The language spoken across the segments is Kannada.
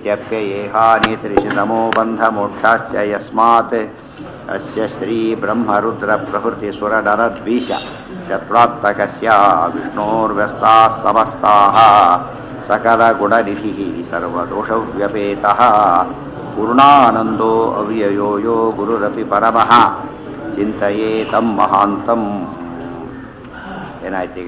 श्रुतिस्मृतिपुराणानामालयं बन्धमोक्षाश्च यस्मात् अस्य श्रीब्रह्मरुद्रप्रभृतिसुरनरद्वीष शत्रुत्मकस्य विष्णोर्व्यस्ताः समस्ताः सकलगुणनिधिः सर्वदोषव्यपेतः पूर्णानन्दो अव्ययो यो गुरुरपि परमः ಚಿಂತೆಯೇ ತಂ ಮಹಾಂತಂ ಏನಾಯ್ತೀಗ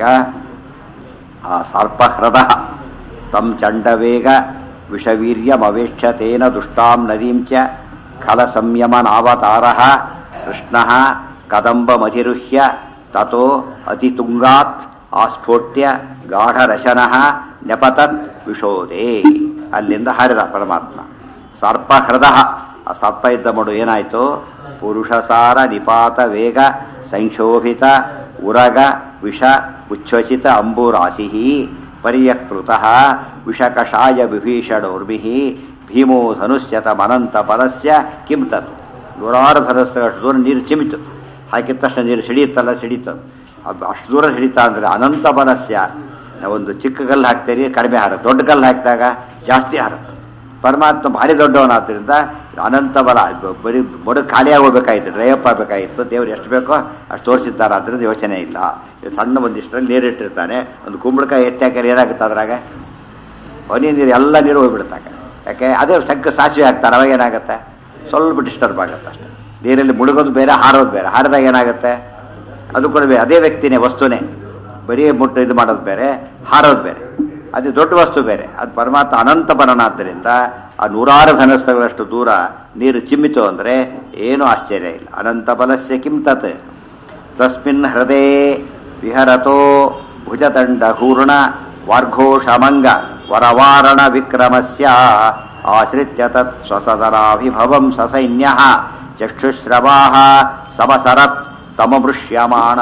ಆ ಸರ್ಪಹೃದ ತಂ ಚಂಡವೇಗ ವಿಷವೀರ್ಯಮವೇಕ್ಷತೇನ ದುಷ್ಟಾಂ ನದೀಂ ಚ ಖಲ ಸಂಯಮನಾವತಾರ ಕೃಷ್ಣ ಕದಂಬಮಧಿರುಹ್ಯ ತಥೋ ಅತಿತುಂಗಾತ್ ಆಸ್ಫೋಟ್ಯ ಗಾಢರಶನ ನೆಪತತ್ ವಿಶೋದೆ ಅಲ್ಲಿಂದ ಹರಿದ ಪರಮಾತ್ಮ ಸರ್ಪಹೃದ ಆ ಸರ್ಪ ಇದ್ದ ಮಡು ಏನಾಯಿತು ಪುರುಷಸಾರ ನಿಪಾತ ವೇಗ ಸಂಶೋಭಿತ ಉರಗ ವಿಷ ಉಚ್ಛ್ವಸಿತ ಅಂಬುರಾಶಿ ಪರ್ಯಕೃತ ವಿಷಕಷಾಯ ವಿಭೀಷಣೋರ್ಭಿ ಭೀಮೋ ಧನುಶ್ಯತಮನಂತ ಪದಸ್ಯ ಕಿಂ ತತ್ ನೂರಾರು ಧನಸ್ಸಷ್ಟು ದೂರ ನೀರು ಚಿಮಿತು ಹಾಕಿದ ತಕ್ಷಣ ನೀರು ಸಿಡಿಯುತ್ತಲ್ಲ ಸಿಡಿತು ಅದು ಅಷ್ಟು ದೂರ ಸಿಡಿತಾ ಅಂದರೆ ಅನಂತ ಪದಸ್ಯ ಒಂದು ಚಿಕ್ಕ ಕಲ್ಲು ಹಾಕ್ತೀರಿ ಕಡಿಮೆ ಹಾರುತ್ತೆ ದೊಡ್ಡ ಕಲ್ಲು ಹಾಕಿದಾಗ ಜಾಸ್ತಿ ಹಾರುತ್ತೆ ಪರಮಾತ್ಮ ಭಾರಿ ದೊಡ್ಡವನಾದ್ದರಿಂದ ಅನಂತ ಬಲ ಬರೀ ಬಡ ಖಾಲಿಯಾಗಿ ಹೋಗ್ಬೇಕಾಗಿತ್ತು ಡ್ರೈಅಪ್ ಆಗಬೇಕಾಗಿತ್ತು ದೇವ್ರು ಎಷ್ಟು ಬೇಕೋ ಅಷ್ಟು ತೋರಿಸಿದ್ದಾರೆ ಅದರಿಂದ ಯೋಚನೆ ಇಲ್ಲ ಸಣ್ಣ ಒಂದಿಷ್ಟರಲ್ಲಿ ನೀರು ಇಟ್ಟಿರ್ತಾನೆ ಒಂದು ಕುಂಬಳಕಾಯಿ ಎತ್ತಾಕರೆ ಏನಾಗುತ್ತೆ ಅದ್ರಾಗ ಹನಿ ನೀರು ಎಲ್ಲ ನೀರು ಹೋಗ್ಬಿಡ್ತಾಗ ಯಾಕೆ ಅದೇ ಸಕ್ಕ ಸಾಸಿವೆ ಹಾಕ್ತಾರೆ ಅವಾಗ ಏನಾಗುತ್ತೆ ಸ್ವಲ್ಪ ಡಿಸ್ಟರ್ಬ್ ಆಗುತ್ತೆ ಅಷ್ಟೇ ನೀರಲ್ಲಿ ಮುಳುಗೋದು ಬೇರೆ ಹಾರೋದು ಬೇರೆ ಹಾರಿದಾಗ ಏನಾಗುತ್ತೆ ಅದು ಕೂಡ ಬೇರೆ ಅದೇ ವ್ಯಕ್ತಿನೇ ವಸ್ತುನೇ ಬರೀ ಮುಟ್ಟು ಇದು ಮಾಡೋದು ಬೇರೆ ಹಾರೋದು ಬೇರೆ ಅದು ದೊಡ್ಡ ವಸ್ತು ಬೇರೆ ಅದು ಪರಮಾತ್ಮ ಅನಂತ ಬರನಾದ್ದರಿಂದ ಆ ನೂರಾರು ಧನಸ್ಥಗಳಷ್ಟು ದೂರ ನೀರು ಚಿಮ್ಮಿತು ಅಂದರೆ ಏನೂ ಆಶ್ಚರ್ಯ ಇಲ್ಲ ಅನಂತ ಬಲಸ್ಯ ಕಿಂ ತತ್ ತಸ್ಮಿನ್ ಹೃದಯ ವಿಹರತೋ ಭುಜದಂಡ ಹೂರ್ಣ ವಾರ್ಘೋಷಮಂಗ ವರವಾರಣ ವಿಕ್ರಮಸ್ಯ ಆಶ್ರಿತ್ಯ ತತ್ ಸ್ವಸದರಾಭಿಭವಂ ಸಸೈನ್ಯ ಚಕ್ಷುಶ್ರವಾ ಸಮಸರತ್ ತಮಮೃಷ್ಯಮಾಣ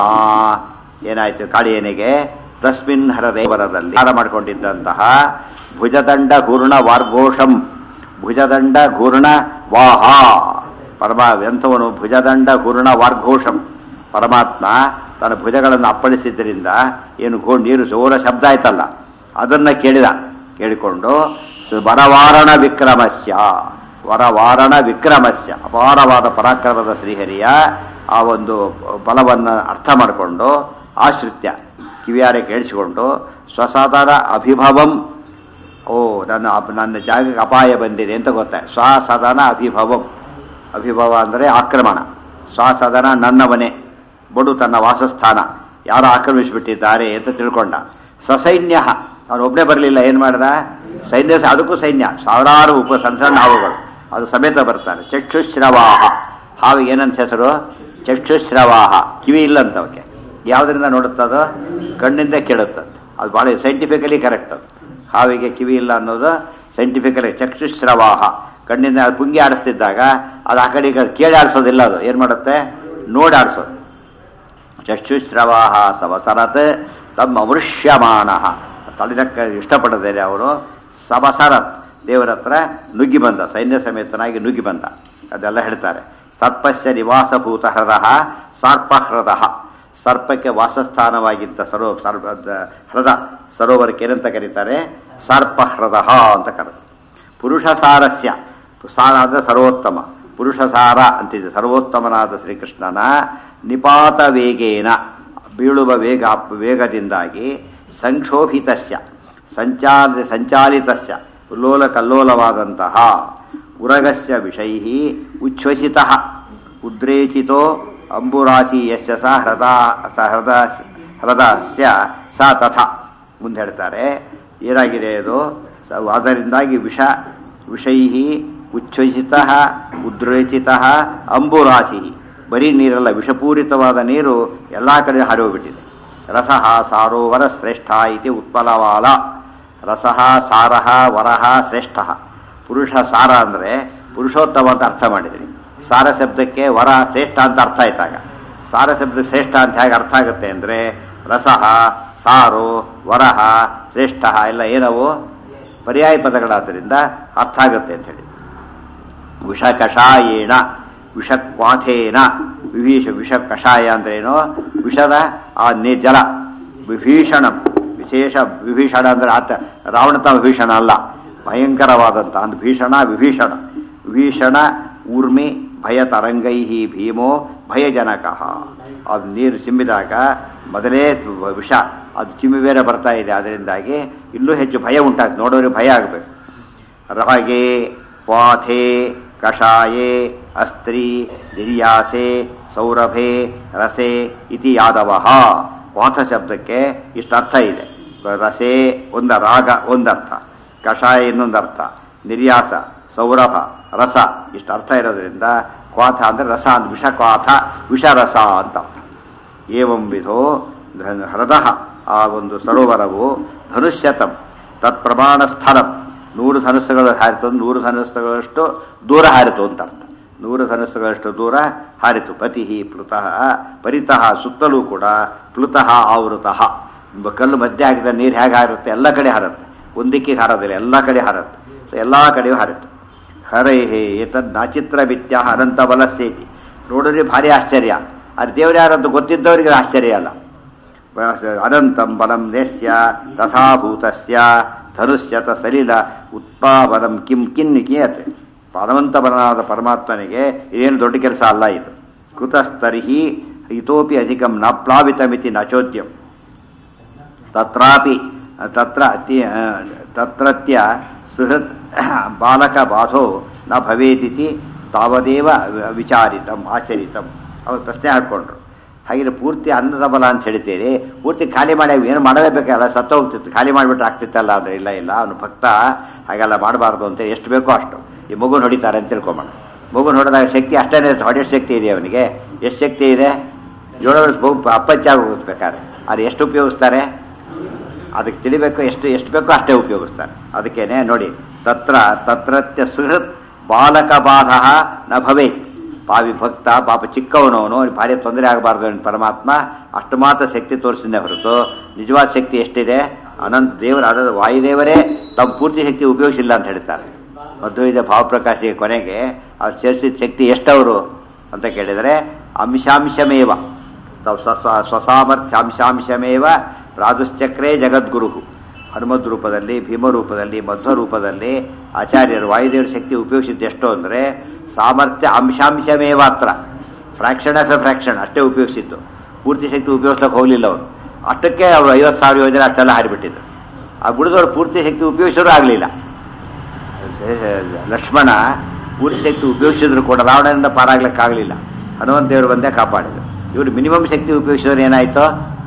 ಏನಾಯ್ತು ಕಾಳಿಯನಿಗೆ ತಸ್ಮಿನ್ ಹರದೇವರದಲ್ಲಿ ಹಾರ ಮಾಡಿಕೊಂಡಿದ್ದಂತಹ ಭುಜದಂಡ ಘೂರ್ಣ ವಾರ್ಘೋಷಂ ಭುಜದಂಡ ಘೂರ್ಣ ವಾಹ ಪರಮ ಎಂಥವನು ಭುಜದಂಡ ಘೂರ್ಣ ವಾರ್ಘೋಷಂ ಪರಮಾತ್ಮ ತನ್ನ ಭುಜಗಳನ್ನು ಅಪ್ಪಳಿಸಿದ್ದರಿಂದ ಏನು ಗೋ ನೀರು ಜೋರ ಶಬ್ದ ಆಯ್ತಲ್ಲ ಅದನ್ನು ಕೇಳಿದ ಕೇಳಿಕೊಂಡು ವರವಾರಣ ವಿಕ್ರಮಸ್ಯ ವರವಾರಣ ವಿಕ್ರಮಸ್ಯ ಅಪಾರವಾದ ಪರಾಕ್ರಮದ ಶ್ರೀಹರಿಯ ಆ ಒಂದು ಬಲವನ್ನು ಅರ್ಥ ಮಾಡಿಕೊಂಡು ಆಶ್ರಿತ್ಯ ಕಿವಿಯಾರೆ ಕೇಳಿಸಿಕೊಂಡು ಸ್ವಸಾಧಾರ ಅಭಿಭವಂ ಓ ನನ್ನ ನನ್ನ ಜಾಗಕ್ಕೆ ಅಪಾಯ ಬಂದಿದೆ ಅಂತ ಗೊತ್ತಾಯ ಸ್ವಸದನ ಅಭಿಭವಂ ಅಭಿಭವ ಅಂದರೆ ಆಕ್ರಮಣ ಸ್ವಸದನ ನನ್ನವನೇ ಬಡು ತನ್ನ ವಾಸಸ್ಥಾನ ಯಾರು ಆಕ್ರಮಿಸಿಬಿಟ್ಟಿದ್ದಾರೆ ಅಂತ ತಿಳ್ಕೊಂಡ ಸಸೈನ್ಯ ಅವನೊಬ್ಬನೇ ಬರಲಿಲ್ಲ ಏನು ಮಾಡ್ದ ಸೈನ್ಯ ಅದಕ್ಕೂ ಸೈನ್ಯ ಸಾವಿರಾರು ಉಪ ಸಣ್ಣ ಸಣ್ಣ ಹಾವುಗಳು ಅದು ಸಮೇತ ಬರ್ತಾರೆ ಚಕ್ಷುಶ್ರವಾಹ ಹಾವಿಗೆ ಏನಂತ ಹೆಸರು ಚಕ್ಷುಶ್ರವಾಹ ಕಿವಿ ಇಲ್ಲ ಅವಕ್ಕೆ ಯಾವುದರಿಂದ ನೋಡುತ್ತದೋ ಕಣ್ಣಿಂದ ಕೇಳುತ್ತದೆ ಅದು ಭಾಳ ಸೈಂಟಿಫಿಕಲಿ ಕರೆಕ್ಟ್ ಅದು ಹಾವಿಗೆ ಕಿವಿ ಇಲ್ಲ ಅನ್ನೋದು ಸೈಂಟಿಫಿಕಲಿ ಚಕ್ಷುಶ್ರವಾಹ ಕಣ್ಣಿಂದ ಅದು ಪುಂಗಿ ಆಡಿಸ್ತಿದ್ದಾಗ ಅದು ಆ ಕಡೆ ಕೇಳಿ ಆಡಿಸೋದಿಲ್ಲ ಅದು ಏನು ಮಾಡುತ್ತೆ ನೋಡಿ ಆಡಿಸೋದು ಚಕ್ಷುಶ್ರವಾಹ ಸವಸರತ್ ತಮ್ಮ ಅಮೃಷ್ಯಮಾನ ತಲೆದಕ್ಕ ಇಷ್ಟಪಡದೇನೆ ಅವನು ಸಬಸರತ್ ದೇವರ ಹತ್ರ ನುಗ್ಗಿ ಬಂದ ಸೈನ್ಯ ಸಮೇತನಾಗಿ ನುಗ್ಗಿ ಬಂದ ಅದೆಲ್ಲ ಹೇಳ್ತಾರೆ ಸರ್ಪಸ್ಯ ನಿವಾಸಭೂತ ಹೃದ ಸರ್ಪಹೃದ ಸರ್ಪಕ್ಕೆ ವಾಸಸ್ಥಾನವಾಗಿದ್ದ ಸರೋ ಸರ್ಪ ಹೃದ ಸರೋವರಕ್ಕೆ ಏನಂತ ಕರೀತಾರೆ ಸರ್ಪಹೃದ ಅಂತ ಕರೆದು ಪುರುಷ ಸಾರಸ್ಯ ಸಾರ ಅಂದರೆ ಸರ್ವೋತ್ತಮ ಪುರುಷ ಸಾರ ಅಂತಿದೆ ಸರ್ವೋತ್ತಮನಾದ ಶ್ರೀಕೃಷ್ಣನ ನಿಪಾತ ವೇಗೇನ ಬೀಳುವ ವೇಗ ವೇಗದಿಂದಾಗಿ ಸಂಕ್ಷೋಭಿತಸ್ಯ ಸಂಚಾಲ ಸಂಚಾಲಿತಸ್ಯ ಉಲ್ಲೋಲ ಕಲ್ಲೋಲವಾದಂತಹ ಉರಗಸ್ಯ ವಿಷೈ ಉಚ್ಛ್ವಸಿತ ಉದ್ರೇಚಿತೋ ಅಂಬುರಾಶಿ ಯಶ ಸ ಹೃದ ಸ ಹೃದ ಹೃದಸ್ಯ ಸ ತಥ ಮುಂದೆ ಹೇಳ್ತಾರೆ ಏನಾಗಿದೆ ಅದು ಅದರಿಂದಾಗಿ ವಿಷ ವಿಷೈ ಉಚ್ಛ್ವಸಿತ ಉದ್ರೇಚಿತ ಅಂಬುರಾಶಿ ಬರೀ ನೀರಲ್ಲ ವಿಷಪೂರಿತವಾದ ನೀರು ಎಲ್ಲ ಕಡೆ ಹರಿಯೋಗ್ಬಿಟ್ಟಿದೆ ರಸಃ ಸಾರೋವರ ಶ್ರೇಷ್ಠ ಇತಿ ಉತ್ಪಲವಾಲ ರಸಃ ಸಾರಃ ವರಹ ಶ್ರೇಷ್ಠ ಪುರುಷ ಸಾರ ಅಂದರೆ ಪುರುಷೋತ್ತಮ ಅಂತ ಅರ್ಥ ಮಾಡಿದ್ದೀನಿ ಸಾರ ಶಬ್ದಕ್ಕೆ ವರ ಶ್ರೇಷ್ಠ ಅಂತ ಅರ್ಥ ಆಯ್ತಾಗ ಸಾರ ಶಬ್ದ ಶ್ರೇಷ್ಠ ಅಂತ ಹೇಗೆ ಅರ್ಥ ಆಗುತ್ತೆ ಅಂದರೆ ರಸಃ ಸಾರು ವರಹ ಶ್ರೇಷ್ಠ ಎಲ್ಲ ಏನವು ಪರ್ಯಾಯ ಪದಗಳಾದ್ದರಿಂದ ಅರ್ಥ ಆಗುತ್ತೆ ಅಂತ ಹೇಳಿ ವಿಷ ಕಷಾಯೇಣ ವಿಷಕ್ವಾಥೇನ ವಿಭೀಷ ವಿಷ ಕಷಾಯ ಅಂದ್ರೇನು ವಿಷದ ಆ ನಿ ಜಲ ವಿಭೀಷಣಂ ವಿಶೇಷ ವಿಭೀಷಣ ಅಂದ್ರೆ ಆತ ರಾವಣ ತಮ್ಮ ವಿಭೀಷಣ ಅಲ್ಲ ಭಯಂಕರವಾದಂಥ ಒಂದು ಭೀಷಣ ವಿಭೀಷಣ ವಿಭೀಷಣ ಊರ್ಮಿ ಭಯ ತರಂಗೈ ಭೀಮೋ ಭಯಜನಕ ಅದು ನೀರು ಚಿಮ್ಮಿದಾಗ ಮೊದಲೇ ವಿಷ ಅದು ಚಿಮ್ಮಿ ಬೇರೆ ಬರ್ತಾ ಇದೆ ಅದರಿಂದಾಗಿ ಇನ್ನೂ ಹೆಚ್ಚು ಭಯ ಉಂಟಾಗ್ತದೆ ನೋಡೋರಿಗೆ ಭಯ ಆಗಬೇಕು ರಾಗೆ ವಾಥೆ ಕಷಾಯೇ ಅಸ್ತ್ರಿ ನಿರ್ಯಾಸೆ ಸೌರಭೆ ರಸೆ ಇತಿ ಯಾದವ ವಾಥ ಶಬ್ದಕ್ಕೆ ಇಷ್ಟು ಅರ್ಥ ಇದೆ ರಸೆ ಒಂದು ರಾಗ ಒಂದರ್ಥ ಕಷಾಯ ಇನ್ನೊಂದರ್ಥ ನಿರ್ಯಾಸ ಸೌರಭ ರಸ ಇಷ್ಟು ಅರ್ಥ ಇರೋದ್ರಿಂದ ಕ್ವಾಥ ಅಂದರೆ ರಸ ಅಂತ ವಿಷ ಕ್ವಾಥ ವಿಷರಸ ಅಂತ ಅರ್ಥ ಏವಂ ವಿಧೋ ಧ- ಹೃದಯ ಆ ಒಂದು ಸರೋವರವು ಧನುಷ್ಯತಂ ತತ್ಪ್ರಮಾಣ ಸ್ಥಳಂ ನೂರು ಧನುಸ್ಸುಗಳು ಹಾರಿತು ನೂರು ಧನುಸ್ಸುಗಳಷ್ಟು ದೂರ ಹಾರಿತು ಅಂತ ಅರ್ಥ ನೂರು ಧನುಸ್ಸುಗಳಷ್ಟು ದೂರ ಹಾರಿತು ಪತಿ ಪ್ಲುತಃ ಪರಿತಃ ಸುತ್ತಲೂ ಕೂಡ ಪ್ಲುತಃ ಆವೃತಃ ಬ- ಕಲ್ಲು ಮಧ್ಯೆ ಹಾಕಿದ ನೀರು ಹೇಗೆ ಹಾರುತ್ತೆ ಎಲ್ಲ ಕಡೆ ಹಾರುತ್ತೆ ಒಂದಿಕ್ಕಿಗೆ ಹಾರೋದಿಲ್ಲ ಎಲ್ಲ ಕಡೆ ಹಾರುತ್ತೆ ಸೊ ಎಲ್ಲ ಕಡೆಯೂ ಹಾರಿತು ಹರೈ ಹೇ ಏತದ್ ನಾಚಿತ್ರ ವಿದ್ಯ ಅನಂತ ಬಲಸ್ಸೇತಿ ನೋಡಿದ್ರೆ ಭಾರಿ ಆಶ್ಚರ್ಯ ಅದು ದೇವ್ರು ಯಾರಂತ ಗೊತ್ತಿದ್ದವರಿಗೆ ಆಶ್ಚರ್ಯ ಅಲ್ಲ ಅನಂತಂ ಬಲಂ ನೆಸ್ಯ ತಥಾಭೂತಸ್ಯ ಧನುಷ್ಯತ ಸಲಿಲ ಉತ್ಪಾವನಂ ಕಿಂ ಕಿನ್ ಕಿಯತೆ ಅನಂತ ಬಲನಾದ ಪರಮಾತ್ಮನಿಗೆ ಏನು ದೊಡ್ಡ ಕೆಲಸ ಅಲ್ಲ ಇದು ಕೃತಸ್ತರ್ಹಿ ಇತೋಪಿ ಅಧಿಕಂ ನ ಪ್ಲಾವಿತಮಿತಿ ನ ಚೋದ್ಯಂ ತತ್ರಾಪಿ ತತ್ರ ಅತಿ ತತ್ರತ್ಯ ಸುಹೃತ್ ಬಾಲಕ ಬಾಧೋ ನ ಭವೇದಿತಿ ತಾವದೇವ ವಿಚಾರಿತಂ ಆಚರಿತಂ ಅವ್ರು ಪ್ರಶ್ನೆ ಹಾಕ್ಕೊಂಡ್ರು ಹಾಗೆ ಪೂರ್ತಿ ಅನ್ನದ ಬಲ ಅಂತ ಹೇಳ್ತೀರಿ ಪೂರ್ತಿ ಖಾಲಿ ಮಾಡಿ ಏನು ಮಾಡಲೇಬೇಕಲ್ಲ ಸತ್ತ ಹೋಗ್ತಿತ್ತು ಖಾಲಿ ಮಾಡಿಬಿಟ್ರೆ ಆಗ್ತಿತ್ತಲ್ಲ ಅಂದರೆ ಇಲ್ಲ ಇಲ್ಲ ಅವನು ಭಕ್ತ ಹಾಗೆಲ್ಲ ಮಾಡಬಾರ್ದು ಅಂತ ಎಷ್ಟು ಬೇಕೋ ಅಷ್ಟು ಈ ಮಗುನ ಹೊಡಿತಾರೆ ಅಂತ ತಿಳ್ಕೊಂಬೋಣ ಮಗುನ ಹೊಡೆದಾಗ ಶಕ್ತಿ ಅಷ್ಟೇ ಹೊಡೆಯೋ ಶಕ್ತಿ ಇದೆ ಅವನಿಗೆ ಎಷ್ಟು ಶಕ್ತಿ ಇದೆ ಏಳು ವರ್ಷ ಮಗು ಅಪ್ಪಚ್ಚಾಗಿ ಹೋಗ್ಬೇಕಾದ್ರೆ ಅದು ಎಷ್ಟು ಉಪಯೋಗಿಸ್ತಾರೆ ಅದಕ್ಕೆ ತಿಳಿಬೇಕು ಎಷ್ಟು ಎಷ್ಟು ಬೇಕೋ ಅಷ್ಟೇ ಉಪಯೋಗಿಸ್ತಾರೆ ಅದಕ್ಕೇನೆ ನೋಡಿ ತತ್ರ ತತ್ರತ್ಯ ಸುಹೃತ್ ಬಾಲಕ ಬಾಧ ನ ಭವೇತ್ ಪಾವಿ ಭಕ್ತ ಪಾಪ ಚಿಕ್ಕವನವನು ಅವ್ನಿಗೆ ಭಾರಿ ತೊಂದರೆ ಆಗಬಾರ್ದು ಅವನ ಪರಮಾತ್ಮ ಅಷ್ಟು ಮಾತ್ರ ಶಕ್ತಿ ತೋರಿಸಿದ್ದೇ ಹೊರತು ನಿಜವಾದ ಶಕ್ತಿ ಎಷ್ಟಿದೆ ಅನಂತ ದೇವರ ಅನಂತ ವಾಯುದೇವರೇ ತಮ್ಮ ಪೂರ್ತಿ ಶಕ್ತಿ ಉಪಯೋಗಿಸಿಲ್ಲ ಅಂತ ಹೇಳ್ತಾರೆ ಅದ್ವೈತ ಭಾವಪ್ರಕಾಶಿಗೆ ಕೊನೆಗೆ ಅವ್ರು ಸೇರಿಸಿದ ಶಕ್ತಿ ಎಷ್ಟವರು ಅಂತ ಕೇಳಿದರೆ ಅಂಶಾಂಶಮೇವ ತಾವು ಸ್ವಸ ಸ್ವಸಾಮರ್ಥ್ಯಾಂಶಾಂಶಮೇವ ಪ್ರಾದುಶ್ಚಕ್ರೇ ಜಗದ್ಗುರು ಹನುಮದ್ ರೂಪದಲ್ಲಿ ಭೀಮ ರೂಪದಲ್ಲಿ ಮಧ್ವ ರೂಪದಲ್ಲಿ ಆಚಾರ್ಯರು ವಾಯುದೇವರ ಶಕ್ತಿ ಉಪಯೋಗಿಸಿದ್ದು ಎಷ್ಟು ಅಂದರೆ ಸಾಮರ್ಥ್ಯ ಅಂಶಾಂಶಮೇ ಮಾತ್ರ ಫ್ರಾಕ್ಷನ್ ಆಫ್ ಎ ಫ್ರಾಕ್ಷನ್ ಅಷ್ಟೇ ಉಪಯೋಗಿಸಿದ್ದು ಪೂರ್ತಿ ಶಕ್ತಿ ಉಪಯೋಗಿಸ್ಲಿಕ್ಕೆ ಹೋಗಲಿಲ್ಲ ಅವರು ಅಷ್ಟಕ್ಕೆ ಅವರು ಐವತ್ತು ಸಾವಿರ ಯೋಜನೆ ಅಷ್ಟೆಲ್ಲ ಹಾರಿಬಿಟ್ಟಿದ್ರು ಆ ಗುಡಿದವರು ಪೂರ್ತಿ ಶಕ್ತಿ ಉಪಯೋಗಿಸೋರು ಆಗಲಿಲ್ಲ ಲಕ್ಷ್ಮಣ ಪೂರ್ತಿ ಶಕ್ತಿ ಉಪಯೋಗಿಸಿದ್ರು ಕೂಡ ರಾವಣನಿಂದ ಪಾರಾಗ್ಲಿಕ್ಕಾಗಲಿಲ್ಲ ಹನುಮಂತ ದೇವರು ಬಂದೇ ಕಾಪಾಡಿದ್ರು ಇವರು ಮಿನಿಮಮ್ ಶಕ್ತಿ ಉಪಯೋಗಿಸಿದ್ರೆ ಏನಾಯ್ತು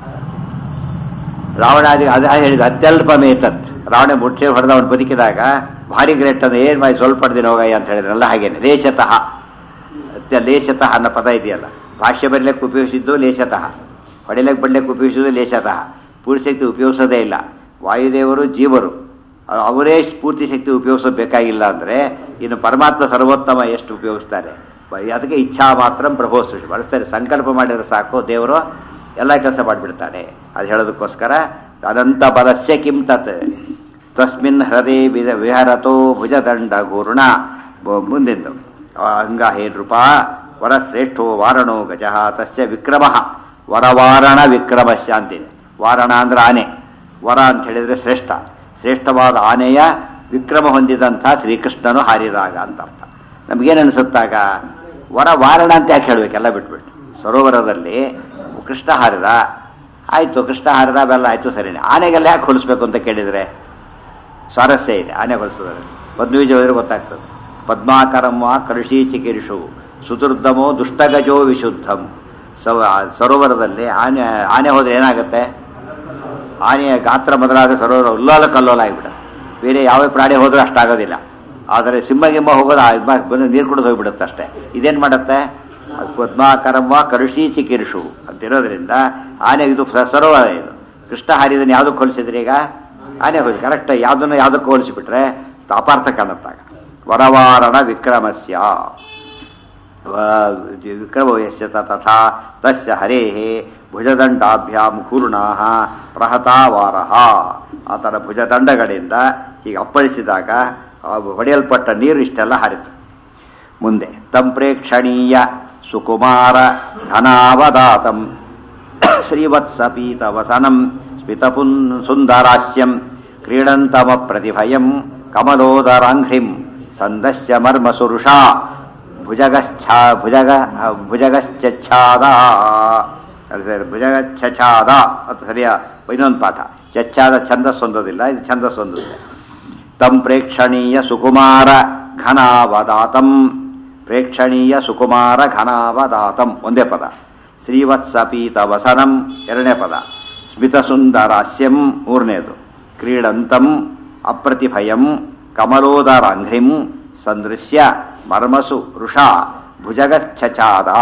ರಾವಣಾದಿ ಅದು ಹೇಳಿದ ಅತ್ಯಲ್ಪ ಮೇತತ್ ರಾವಣ ಮುಟ್ಟೆ ಹೊಡೆದ ಅವನು ಬದುಕಿದಾಗ ಭಾರಿ ಗ್ರೇಟ್ ಅಂದ್ರೆ ಏನ್ ಮಾಡಿ ಸ್ವಲ್ಪ ದಿನ ಹೋಗಯ್ಯ ಅಂತ ಹೇಳಿದ್ರಲ್ಲ ಹಾಗೇನೆ ಲೇಷತಃ ಅತ್ಯ ಲೇಷತಃ ಅನ್ನೋ ಪದ ಇದೆಯಲ್ಲ ಭಾಷ್ಯ ಬರಲಿಕ್ಕೆ ಉಪಯೋಗಿಸಿದ್ದು ಲೇಷತಃ ಹೊಡಿಲಿಕ್ಕೆ ಬಡ್ಲಿಕ್ಕೆ ಉಪಯೋಗಿಸಿದ್ದು ಲೇಷತಃ ಪೂರ್ತಿ ಶಕ್ತಿ ಉಪಯೋಗಿಸೋದೇ ಇಲ್ಲ ವಾಯುದೇವರು ಜೀವರು ಅ- ಅವರೇ ಪೂರ್ತಿ ಶಕ್ತಿ ಉಪಯೋಗಿಸಬೇಕಾಗಿಲ್ಲ ಅಂದರೆ ಇನ್ನು ಪರಮಾತ್ಮ ಸರ್ವೋತ್ತಮ ಎಷ್ಟು ಉಪಯೋಗಿಸ್ತಾರೆ ಬ- ಅದಕ್ಕೆ ಇಚ್ಛಾ ಮಾತ್ರ ಪ್ರಭೋ ಸೃಷ್ಟಿ ಬಳಸ್ತಾರೆ ಸಂಕಲ್ಪ ಮಾಡಿದ್ರೆ ಸಾಕು ದೇವರು ಎಲ್ಲ ಕೆಲಸ ಮಾಡಿಬಿಡ್ತಾನೆ ಅದು ಹೇಳೋದಕ್ಕೋಸ್ಕರ ಅನಂತ ಬಲಸ್ಯ ಕಿಂ ತತ್ ತಸ್ಮಿನ್ ಹೃದಯ ವಿಧ ವಿಹರತೋ ಭುಜದಂಡ ಗೂರ್ಣ ಬ- ಮುಂದಿಂದು ಅಂಗ ಹೇ ನೃಪ ವರಶ್ರೇಷ್ಠೋ ವಾರಣೋ ಗಜಃ ತಸ್ಯ ವಿಕ್ರಮ ವರವಾರಣ ವಿಕ್ರಮಸ್ಯ ಅಂತಿದೆ ವಾರಣ ಅಂದ್ರೆ ಆನೆ ವರ ಅಂತ ಹೇಳಿದ್ರೆ ಶ್ರೇಷ್ಠ ಶ್ರೇಷ್ಠವಾದ ಆನೆಯ ವಿಕ್ರಮ ಹೊಂದಿದಂಥ ಶ್ರೀಕೃಷ್ಣನು ಹಾರಿದಾಗ ಅಂತ ಅರ್ಥ ನಮಗೇನು ಅನಿಸುತ್ತಾಗ ವರ ವಾರಣ ಅಂತ ಯಾಕೆ ಹೇಳ್ಬೇಕೆಲ್ಲ ಬಿಟ್ಬಿಟ್ಟು ಸರೋವರದಲ್ಲಿ ಕೃಷ್ಣ ಹಾರಿದ ಆಯಿತು ಕೃಷ್ಣ ಹಾರಿದ ಬೆಲ್ಲ ಆಯಿತು ಸರಿನೇ ಆನೆಗೆಲ್ಲ ಯಾಕೆ ಹೋಲಿಸ್ಬೇಕು ಅಂತ ಕೇಳಿದರೆ ಸ್ವಾರಸ್ಯ ಇದೆ ಆನೆ ಹೊಲಿಸೋದ್ರಲ್ಲಿ ಪದ್ಮಬೀಜ ಹೋದ್ರೆ ಗೊತ್ತಾಗ್ತದೆ ಪದ್ಮಾಕರಮ್ಮ ಕರುಷಿ ಚಿಕಿರಿಷು ಸುದುರ್ದಮೋ ದುಷ್ಟಗಜೋ ವಿಶುದ್ಧಂ ಸವ ಸರೋವರದಲ್ಲಿ ಆನೆ ಆನೆ ಹೋದ್ರೆ ಏನಾಗುತ್ತೆ ಆನೆಯ ಗಾತ್ರ ಮೊದಲಾದ ಸರೋವರ ಉಲ್ಲಾಲ ಕಲ್ಲೋಲ ಆಗಿಬಿಡುತ್ತೆ ಬೇರೆ ಯಾವ ಪ್ರಾಣಿ ಹೋದ್ರೂ ಅಷ್ಟಾಗೋದಿಲ್ಲ ಆದರೆ ಸಿಂಹ ಗಿಂಹ ಹೋಗೋದು ಆ ಇದ್ಮ- ಬಂದು ನೀರು ಕುಡಿದು ಹೋಗ್ಬಿಡುತ್ತೆ ಅಷ್ಟೇ ಇದೇನು ಮಾಡುತ್ತೆ ಅದು ಪದ್ಮಾಕರಮ್ಮ ಕರುಷಿ ಚಿಕಿರಿಷು ಅಂತಿರೋದ್ರಿಂದ ಆನೆ ಇದು ಸ- ಸರೋವರ ಇದು ಕೃಷ್ಣ ಹಾರಿದನ್ನು ಯಾವುದಕ್ಕೆ ಹೋಲಿಸಿದ್ರಿ ಈಗ ಆನೆ ಹೋಗಿ ಕರೆಕ್ಟ್ ಯಾವುದನ್ನು ಯಾವುದಕ್ಕೆ ಹೋಲಿಸಿಬಿಟ್ರೆ ಅಪಾರ್ಥ ಕಾಣುತ್ತಾಗ ವರವಾರಣ ವಿಕ್ರಮಸ್ಯ ವಿಕ್ರಮಯಸ್ಯ ತಥಾ ತಸ್ಯ ಹರೇ ಭುಜದಂಡಾಭ್ಯಾಂ ಕೂರ್ಣಾ ಪ್ರಹತಾವಾರಹ ಆತನ ಭುಜದಂಡಗಳಿಂದ ಹೀಗೆ ಅಪ್ಪಳಿಸಿದಾಗ ಆ ಹೊಡೆಯಲ್ಪಟ್ಟ ನೀರು ಇಷ್ಟೆಲ್ಲ ಹರಿತು ಮುಂದೆ ತಂಪ್ರೇಕ್ಷಣೀಯ ಸುಕುಮಾರ ಘನಾವದಾತಂ ಶ್ರೀವತ್ಸಪೀತವಸನಂ ಸ್ಮಿತಪುನ್ ಸುಂದರಾಸ್ಯಂ ಕ್ರೀಡಂತಮ ಪ್ರತಿಭಯಂ ಕಮಲೋದರಾಂಘ್ರಿಂ ಸಂದಸ್ಯ ಮರ್ಮಸುರುಷಾ ಭುಜಗಶ್ಚಾ ಭುಜಗ ಭುಜಗಶ್ಚಾದ ಭುಜಗಚ್ಛಾದ ಅದು ಸರಿಯ ಇನ್ನೊಂದು ಪಾಠ ಚಚ್ಚಾದ ಛಂದಸ್ ಹೊಂದೋದಿಲ್ಲ ಇದು ಛಂದಸ್ ಹೊಂದುತ್ತೆ ತಂ ಪ್ರೇಕ್ಷಣೀಯ ಸುಕುಮಾರ ಘನಾವದಾತಂ ಪ್ರೇಕ್ಷಣೀಯ ಸುಕುಮಾರ ಘನಾವದಾತಂ ಒಂದೇ ಪದ ಶ್ರೀವತ್ಸ ಪೀತ ವಸನಂ ಎರಡನೇ ಪದ ಸ್ಮಿತಸುಂದರಾಸ್ಯಂ ಮೂರನೇದು ಕ್ರೀಡಂತಂ ಅಪ್ರತಿಭಯಂ ಕಮಲೋದರಾಂಘ್ರಿಂ ಸಂದೃಶ್ಯ ಮರ್ಮಸು ಋಷಾ ಭುಜಗಚ್ಛಾದ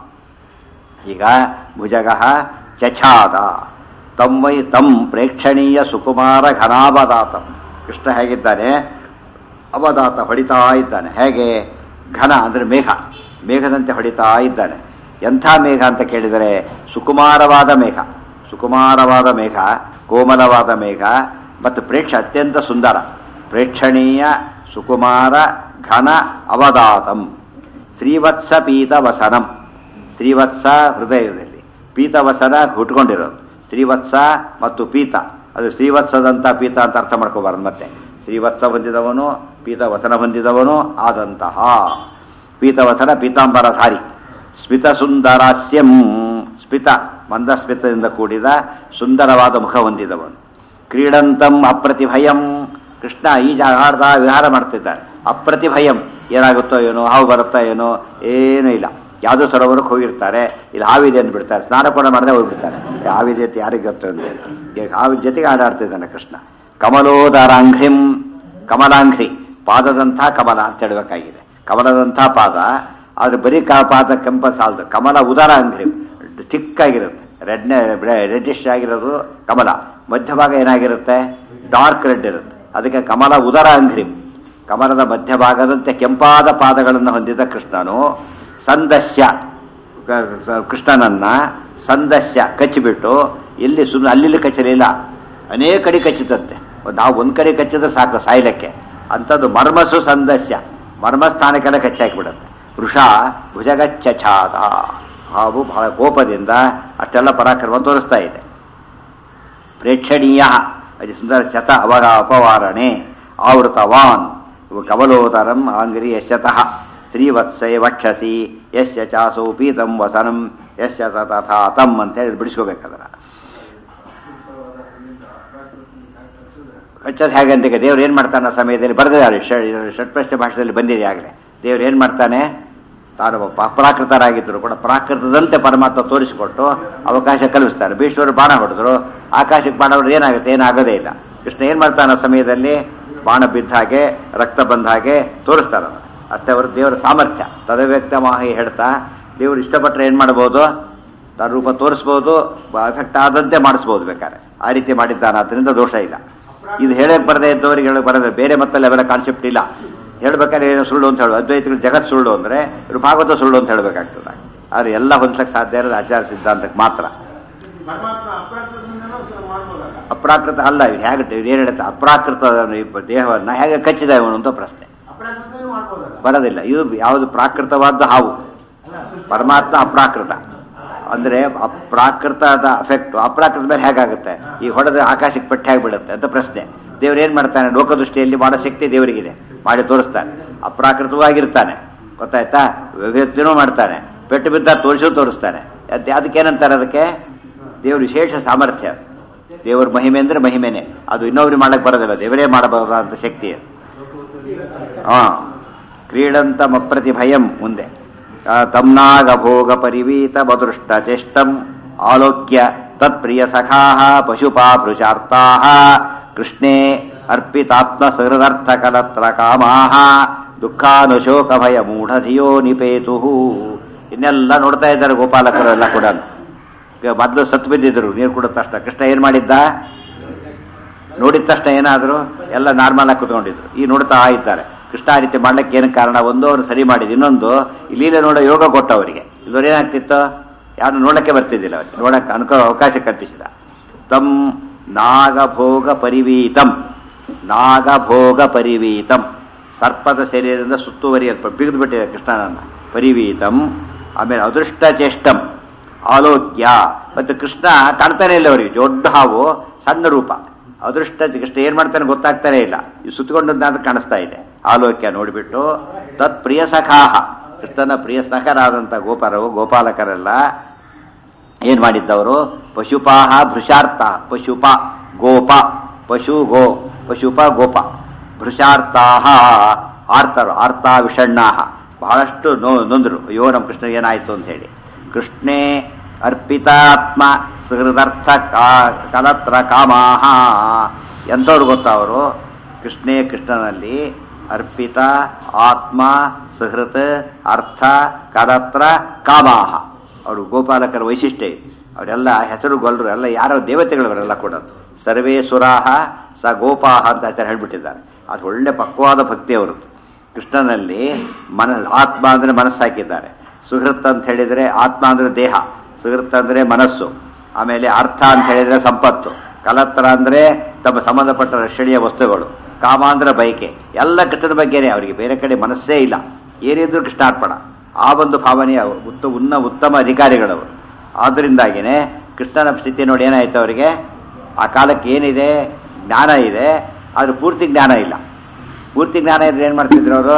ಈಗ ಭುಜಗ ಚಛಾದ ತಂ ವೈ ತಂ ಪ್ರೇಕ್ಷಣೀಯ ಸುಕುಮಾರ ಘನಾವದಾತಂ ಕೃಷ್ಣ ಹೇಗಿದ್ದಾನೆ ಅವದಾತ ಹೊಡಿತಾ ಇದ್ದಾನೆ ಹೇಗೆ ಘನ ಅಂದರೆ ಮೇಘ ಮೇಘದಂತೆ ಹೊಡಿತಾ ಇದ್ದಾನೆ ಎಂಥ ಮೇಘ ಅಂತ ಕೇಳಿದರೆ ಸುಕುಮಾರವಾದ ಮೇಘ ಸುಕುಮಾರವಾದ ಮೇಘ ಕೋಮಲವಾದ ಮೇಘ ಮತ್ತು ಪ್ರೇಕ್ಷ ಅತ್ಯಂತ ಸುಂದರ ಪ್ರೇಕ್ಷಣೀಯ ಸುಕುಮಾರ ಘನ ಅವದಾತಂ ಶ್ರೀವತ್ಸ ಪೀತ ವಸನಂ ಶ್ರೀವತ್ಸ ಹೃದಯದಲ್ಲಿ ಪೀತವಸನ ಹುಟ್ಕೊಂಡಿರೋದು ಶ್ರೀವತ್ಸ ಮತ್ತು ಪೀತ ಅದು ಶ್ರೀವತ್ಸದಂತ ಪೀತ ಅಂತ ಅರ್ಥ ಮಾಡ್ಕೋಬಾರ್ದು ಮತ್ತೆ ಶ್ರೀವತ್ಸ ಹೊಂದಿದವನು ಪೀತವಸನ ಹೊಂದಿದವನು ಆದಂತಹ ಪೀತವಸನ ಪೀತಾಂಬರಧಾರಿ ಸ್ಮಿತ ಸುಂದರಾಸ್ಯಂ ಸ್ಮಿತ ಮಂದಸ್ಮಿತದಿಂದ ಕೂಡಿದ ಸುಂದರವಾದ ಮುಖ ಹೊಂದಿದವನು ಕ್ರೀಡಂತಂ ಅಪ್ರತಿಭಯಂ ಕೃಷ್ಣ ಈಜ ಆಡ್ದ ವಿಹಾರ ಮಾಡ್ತಿದ್ದಾನೆ ಅಪ್ರತಿಭಯಂ ಏನಾಗುತ್ತೋ ಏನೋ ಹಾವು ಬರುತ್ತಾ ಏನೋ ಏನೂ ಇಲ್ಲ ಯಾವುದೋ ಸರೋವರಕ್ಕೆ ಹೋಗಿರ್ತಾರೆ ಇಲ್ಲಿ ಹಾವಿದೆ ಅಂದ್ಬಿಡ್ತಾರೆ ಸ್ನಾನ ಕೂಡ ಮಾಡದೆ ಹೋಗ್ಬಿಡ್ತಾರೆ ಏ, ಹಾವಿದೆ ಅಂತ ಯಾರಿಗೆ ಗೊತ್ತು ಅಂತೇಳಿ ಈಗ ಹಾವಿನ ಜೊತೆಗೆ ಆಡಾಡ್ತಿದ್ದಾನೆ ಕೃಷ್ಣ ಕಮಲೋದರಾಂಘ್ರಿಂ ಕಮಲಾಂಘ್ರಿ ಪಾದದಂಥ ಕಮಲ ಅಂತ ಹೇಳಬೇಕಾಗಿದೆ ಕಮಲದಂಥ ಪಾದ ಆದ್ರೆ ಬರೀ ಕಾ ಪಾದ ಕೆಂಪ ಸಾಲದು ಕಮಲ ಉದರಾಂಘ್ರಿ ಚಿಕ್ಕಾಗಿರುತ್ತೆ ರೆಡ್ನೆ ರೆಡ್ಡಿಶ್ ಆಗಿರೋದು ಕಮಲ ಮಧ್ಯಭಾಗ ಏನಾಗಿರುತ್ತೆ ಡಾರ್ಕ್ ರೆಡ್ ಇರುತ್ತೆ ಅದಕ್ಕೆ ಕಮಲ ಉದರಾಂಘ್ರಿ ಕಮಲದ ಮಧ್ಯಭಾಗದಂತೆ ಕೆಂಪಾದ ಪಾದಗಳನ್ನು ಹೊಂದಿದ ಕೃಷ್ಣನು ಸಂದಸ್ಯ ಕ- ಕ- ಕೃಷ್ಣನನ್ನ ಸಂದಸ್ಯ ಕಚ್ಚಿಬಿಟ್ಟು ಎಲ್ಲಿ ಸುಮ್ಮನೆ ಅಲ್ಲಿ ಕಚ್ಚಲಿಲ್ಲ ಅನೇಕ ಕಡೆ ಕಚ್ಚಿತಂತೆ ನಾವು ಒಂದ್ ಕಡೆ ಕಚ್ಚಿದ್ರೆ ಸಾಕು ಸಾಯ್ಲಕ್ಕೆ ಅಂಥದ್ದು ಮರ್ಮಸು ಸಂದಸ್ಯ ಮರ್ಮಸ್ಥಾನಕ್ಕೆಲ್ಲ ಕಚ್ಚಾಕಿಬಿಡುತ್ತೆ ವೃಷ ಭುಜಗಚ್ಛಾದ ಹಾವು ಬಹಳ ಕೋಪದಿಂದ ಅಷ್ಟೆಲ್ಲ ಪರಾಕ್ರಮ ತೋರಿಸ್ತಾ ಇದೆ ಪ್ರೇಕ್ಷಣೀಯ ಅತಿ ಸುಂದರ ಶತ ಅವಗ ಅಪವಾರಣೆ ಆವೃತವಾನ್ ಇವು ಕಮಲೋದರಂ ಆಂಗ್ರಿ ಯಶತಃ ಶ್ರೀವತ್ಸೆ ವಕ್ಷಸಿ ಯಸ್ಯ ಚಾಸೋ ಪೀತಂ ವಸನಂ ಯಸ್ಯ ಸ ತಥಾ ತಂ ಅಂತ ಹೇಳಿ ಬಿಡಿಸ್ಕೋಬೇಕದರ ಕಚ್ಚೋದು ಹೇಗೆ ಅಂತ ದೇವ್ರು ಏನು ಮಾಡ್ತಾನೆ ಆ ಸಮಯದಲ್ಲಿ ಬರೆದಿದ್ದಾರೆ ಷಟ್ಪಶ್ಚ ಭಾಷೆಯಲ್ಲಿ ಬಂದಿದೆ ಆಗಲೇ ದೇವ್ರು ಏನು ಮಾಡ್ತಾನೆ ತಾನು ಒಬ್ಬ ಅಪ್ರಾಕೃತರಾಗಿದ್ದರು ಕೂಡ ಪ್ರಾಕೃತದಂತೆ ಪರಮಾತ್ಮ ತೋರಿಸಿಕೊಟ್ಟು ಅವಕಾಶ ಕಲ್ಪಿಸ್ತಾರೆ ಭೀಷ್ಮರು ಬಾಣ ಹೊಡೆದ್ರು ಆಕಾಶಕ್ಕೆ ಬಾಣ ಹೊಡೆದ್ರೆ ಏನಾಗುತ್ತೆ ಏನಾಗೋದೇ ಇಲ್ಲ ಕೃಷ್ಣ ಏನು ಮಾಡ್ತಾನೆ ಆ ಸಮಯದಲ್ಲಿ ಬಾಣ ಬಿದ್ದ ಹಾಗೆ ರಕ್ತ ಬಂದ ಹಾಗೆ ತೋರಿಸ್ತಾರೆ ಅದನ್ನ. ಅಷ್ಟೇ ಅವರು ದೇವರ ಸಾಮರ್ಥ್ಯ ತದವ್ಯಕ್ತ ಮಾಹಿ ಹೇಳ್ತಾ ದೇವರು ಇಷ್ಟಪಟ್ಟರೆ ಏನು ಮಾಡ್ಬೋದು ತನ್ನ ರೂಪ ತೋರಿಸ್ಬೋದು ಎಫೆಕ್ಟ್ ಆದಂತೆ ಮಾಡಿಸ್ಬೋದು ಬೇಕಾದ್ರೆ ಆ ರೀತಿ ಮಾಡಿದ್ದಾನೆ ಅದರಿಂದ ದೋಷ ಇಲ್ಲ ಇದು ಹೇಳಕ್ ಬರದೇ ಇದ್ದವರಿಗೆ ಹೇಳಕ್ ಬರದೆ ಬೇರೆ ಮತ್ತಲ್ಲಿ ಅವೆಲ್ಲ ಕಾನ್ಸೆಪ್ಟ್ ಇಲ್ಲ ಹೇಳ್ಬೇಕಾದ್ರೆ ಏನು ಸುಳ್ಳು ಅಂತ ಹೇಳು ಅದ್ವೈತಗಳು ಜಗತ್ ಸುಳ್ಳು ಅಂದ್ರೆ ಇವರು ಭಾಗವತ ಸುಳ್ಳು ಅಂತ ಹೇಳಬೇಕಾಗ್ತದೆ ಆದ್ರೆ ಎಲ್ಲ ಹೊಂದ್ಸಕ್ ಸಾಧ್ಯ ಇರೋದು ಆಚಾರ ಸಿದ್ಧಾಂತಕ್ಕೆ ಮಾತ್ರ ಪರಮಾತ್ಮ ಅಪ್ರಾಕೃತದಿಂದನೂ ಸ- ಮಾಡ್ಬೋದಲ್ಲ ಅಪ್ರಾಕೃತ ಅಲ್ಲ ಇದು ಹೇಗೆ ಇದು ಏನು ಹೇಳುತ್ತೆ ಅಪ್ರಾಕೃತ ಈ ದೇಹವನ್ನ ಹೇಗೆ ಕಚ್ಚಿದ ಇವನು ಅಂತ ಪ್ರಶ್ನೆ ಅಪ್ರಾಕೃತನೂ ಮಾಡ್ಬೋದಲ್ಲ ಬರೋದಿಲ್ಲ ಇದು ಯಾವುದು ಪ್ರಾಕೃತವಾದ ಹಾವು ಅಲ್ಲ ಸೃಷ್ಟಿ ಪರಮಾತ್ಮ ಅಪ್ರಾಕೃತ ಅಂದ್ರೆ ಅಪ್ರಾಕೃತದ ಅಫೆಕ್ಟ್ ಅಪ್ರಾಕೃತ ಮೇಲೆ ಹೇಗಾಗುತ್ತೆ ಈ ಹೊಡೆದ ಆಕಾಶಕ್ಕೆ ಪಟ್ಟಿ ಆಗಿಬಿಡುತ್ತೆ ಅಂತ ಪ್ರಶ್ನೆ ದೇವ್ರು ಏನ್ ಮಾಡ್ತಾನೆ ಲೋಕದೃಷ್ಟಿಯಲ್ಲಿ ಮಾಡೋ ಶಕ್ತಿ ದೇವರಿಗಿದೆ ಮಾಡಿ ತೋರಿಸ್ತಾನೆ ಅಪ್ರಾಕೃತವಾಗಿರ್ತಾನೆ ಗೊತ್ತಾಯ್ತಾ ವ್ಯಕ್ತಿನೂ ಮಾಡ್ತಾನೆ ಪೆಟ್ಟು ಬಿದ್ದ ತೋರಿಸು ತೋರಿಸ್ತಾನೆ ಅದ್- ಅದಕ್ಕೇನಂತಾರೆ ಅದಕ್ಕೆ ದೇವ್ರ ವಿಶೇಷ ಸಾಮರ್ಥ್ಯ ದೇವ್ರ ಮಹಿಮೆ ಅಂದ್ರೆ ಮಹಿಮೆನೆ ಅದು ಇನ್ನೊಬ್ರಿಗೆ ಮಾಡಕ್ ಬರೋದಿಲ್ಲ ದೇವರೇ ಮಾಡಬಹುದಾದಂತ ಶಕ್ತಿ ಅದು. ಹಾ ಕ್ರೀಡಂತಮಪ್ರತಿಭಯಂ ಮುಂದೆ ಆ, ತಮ್ನಾಗ ಭೋಗ ಪರಿವೀತ ಬದೃಷ್ಟ ಚೇಷ್ಟಂ ಆಲೋಕ್ಯ ತತ್ಪ್ರಿಯ ಸಖಾ ಪಶುಪಾಭೃಶಾರ್ತಾ ಕೃಷ್ಣೇ ಅರ್ಪಿತಾತ್ಮ ಸಹೃದರ್ಥ ಕಲತ್ರ ಕಾಮಾ ದುಃಖಾನುಶೋಕ ಭಯ ಮೂಢಧಿಯೋ ನಿಪೇತು ಇನ್ನೆಲ್ಲ ನೋಡ್ತಾ ಇದ್ದಾರೆ ಗೋಪಾಲಕರು ಎಲ್ಲ ಕೂಡ ಈಗ ಮೊದಲು ಸತ್ತು ಬಿದ್ದಿದ್ರು ನೀರು ಕುಡಿದ ತಕ್ಷಣ ಕೃಷ್ಣ ಏನ್ ಮಾಡಿದ್ದ ನೋಡಿದ ತಕ್ಷಣ ಏನಾದ್ರು ಎಲ್ಲ ನಾರ್ಮಲ್ ಆಗಿ ಕುತ್ಕೊಂಡಿದ್ರು ಈ ನೋಡ್ತಾ ಇದ್ದಾರೆ ಕೃಷ್ಣ ಆ ರೀತಿ ಮಾಡ್ಲಿಕ್ಕೆ ಏನು ಕಾರಣ ಒಂದು ಅವ್ರು ಸರಿ ಮಾಡಿದ್ ಇನ್ನೊಂದು ಇಲ್ಲೀಲೆ ನೋಡೋ ಯೋಗ ಕೊಟ್ಟ ಅವರಿಗೆ ಇಲ್ಲವ್ರು ಏನಾಗ್ತಿತ್ತು ಯಾರು ನೋಡಕ್ಕೆ ಬರ್ತಿದ್ದಿಲ್ಲ ಅವ್ರಿಗೆ ನೋಡಕ್ಕೆ ಅನುಕೂಲ ಅವಕಾಶ ಕಲ್ಪಿಸಿದ ತಂ ನಾಗಭೋಗ ಪರಿವೀತಂ ನಾಗಭೋಗ ಪರಿವೀತಂ ಸರ್ಪದ ಶರೀರದಿಂದ ಸುತ್ತುವರಿಯಲ್ಪ ಬಿಗಿದು ಬಿಟ್ಟಿದೆ ಕೃಷ್ಣನನ್ನ ಪರಿವೀತಂ ಆಮೇಲೆ ಅದೃಷ್ಟ ಚೇಷ್ಟಂ ಆಲೋಕ್ಯ ಮತ್ತು ಕೃಷ್ಣ ಕಾಣ್ತಾನೆ ಇಲ್ಲ ಅವರಿಗೆ ದೊಡ್ಡ ಹಾವು ಸಣ್ಣ ರೂಪ ಅದೃಷ್ಟ ಕೃಷ್ಣ ಏನು ಮಾಡ್ತಾನೆ ಗೊತ್ತಾಗ್ತಾನೆ ಇಲ್ಲ ಈ ಸುತ್ತಕೊಂಡದ್ದು ಕಾಣಿಸ್ತಾ ಇದೆ ಆಲೋಕ್ಯ ನೋಡಿಬಿಟ್ಟು ತತ್ ಪ್ರಿಯ ಸಖಾಹ ಕೃಷ್ಣನ ಪ್ರಿಯ ಸಖರಾದಂಥ ಗೋಪಾಲರು ಗೋಪಾಲಕರೆಲ್ಲ ಏನು ಮಾಡಿದ್ದವರು ಪಶುಪಾಹ ಭೃಷಾರ್ಥ ಪಶುಪ ಗೋಪ ಪಶು ಗೋ ಪಶುಪ ಗೋಪ ಭೃಷಾರ್ಥಾಹ ಆರ್ತರು ಆರ್ತ ವಿಷಣ್ಣಾಹ ಬಹಳಷ್ಟು ನೋ ನೊಂದರು ಅಯ್ಯೋ ನಮ್ಮ ಕೃಷ್ಣ ಏನಾಯಿತು ಅಂತ ಹೇಳಿ ಕೃಷ್ಣೇ ಅರ್ಪಿತಾತ್ಮ ಸುಹೃದರ್ಥ ಕಾ- ಕಲತ್ರ ಕಾಮಾಹ ಎಂಥವ್ರು ಗೊತ್ತಾ ಅವರು ಕೃಷ್ಣೇ ಕೃಷ್ಣನಲ್ಲಿ ಅರ್ಪಿತ ಆತ್ಮ ಸುಹೃತ್ ಅರ್ಥ ಕಲತ್ರ ಕಾಮಾಹ ಅವರು ಗೋಪಾಲಕರ ವೈಶಿಷ್ಟ್ಯ ಇದು ಅವರೆಲ್ಲ ಹೆಸರು ಗೊಲ್ಲರು ಎಲ್ಲ ಯಾರೋ ದೇವತೆಗಳವರೆಲ್ಲ ಕೂಡ ಸರ್ವೇ ಸುರಾಹ ಸ ಗೋಪಾಹ ಅಂತ ಆಚಾರ್ಯ ಹೇಳ್ಬಿಟ್ಟಿದ್ದಾರೆ ಅದು ಒಳ್ಳೆ ಪಕ್ವಾದ ಭಕ್ತಿ ಅವರು ಕೃಷ್ಣನಲ್ಲಿ ಮನ ಆತ್ಮ ಅಂದರೆ ಮನಸ್ಸು ಹಾಕಿದ್ದಾರೆ ಸುಹೃತ್ ಅಂತ ಹೇಳಿದರೆ ಆತ್ಮ ಅಂದರೆ ದೇಹ ಸುಹೃತ್ ಅಂದರೆ ಮನಸ್ಸು ಆಮೇಲೆ ಅರ್ಥ ಅಂತ ಹೇಳಿದರೆ ಸಂಪತ್ತು ಕಲತ್ರ ಅಂದರೆ ತಮ್ಮ ಸಂಬಂಧಪಟ್ಟ ರಕ್ಷಣೀಯ ವಸ್ತುಗಳು ಕಾಮ ಅಂದ್ರೆ ಬಯಕೆ ಎಲ್ಲ ಕೃಷ್ಣನ ಬಗ್ಗೆನೇ ಅವರಿಗೆ ಬೇರೆ ಕಡೆ ಮನಸ್ಸೇ ಇಲ್ಲ ಏನಿದ್ರು ಕೃಷ್ಣಾರ್ಪಣ ಆ ಒಂದು ಭಾವನೆಯ ಉತ್ತ ಉನ್ನ ಉತ್ತಮ ಅಧಿಕಾರಿಗಳವರು ಆದ್ದರಿಂದಾಗಿನೇ ಕೃಷ್ಣನ ಸ್ಥಿತಿ ನೋಡಿ ಏನಾಯ್ತು ಅವರಿಗೆ ಆ ಕಾಲಕ್ಕೆ ಏನಿದೆ ಜ್ಞಾನ ಇದೆ ಆದ್ರೆ ಪೂರ್ತಿ ಜ್ಞಾನ ಇಲ್ಲ ಪೂರ್ತಿ ಜ್ಞಾನ ಇದ್ರೆ ಏನು ಮಾಡ್ತಿದ್ರು ಅವರು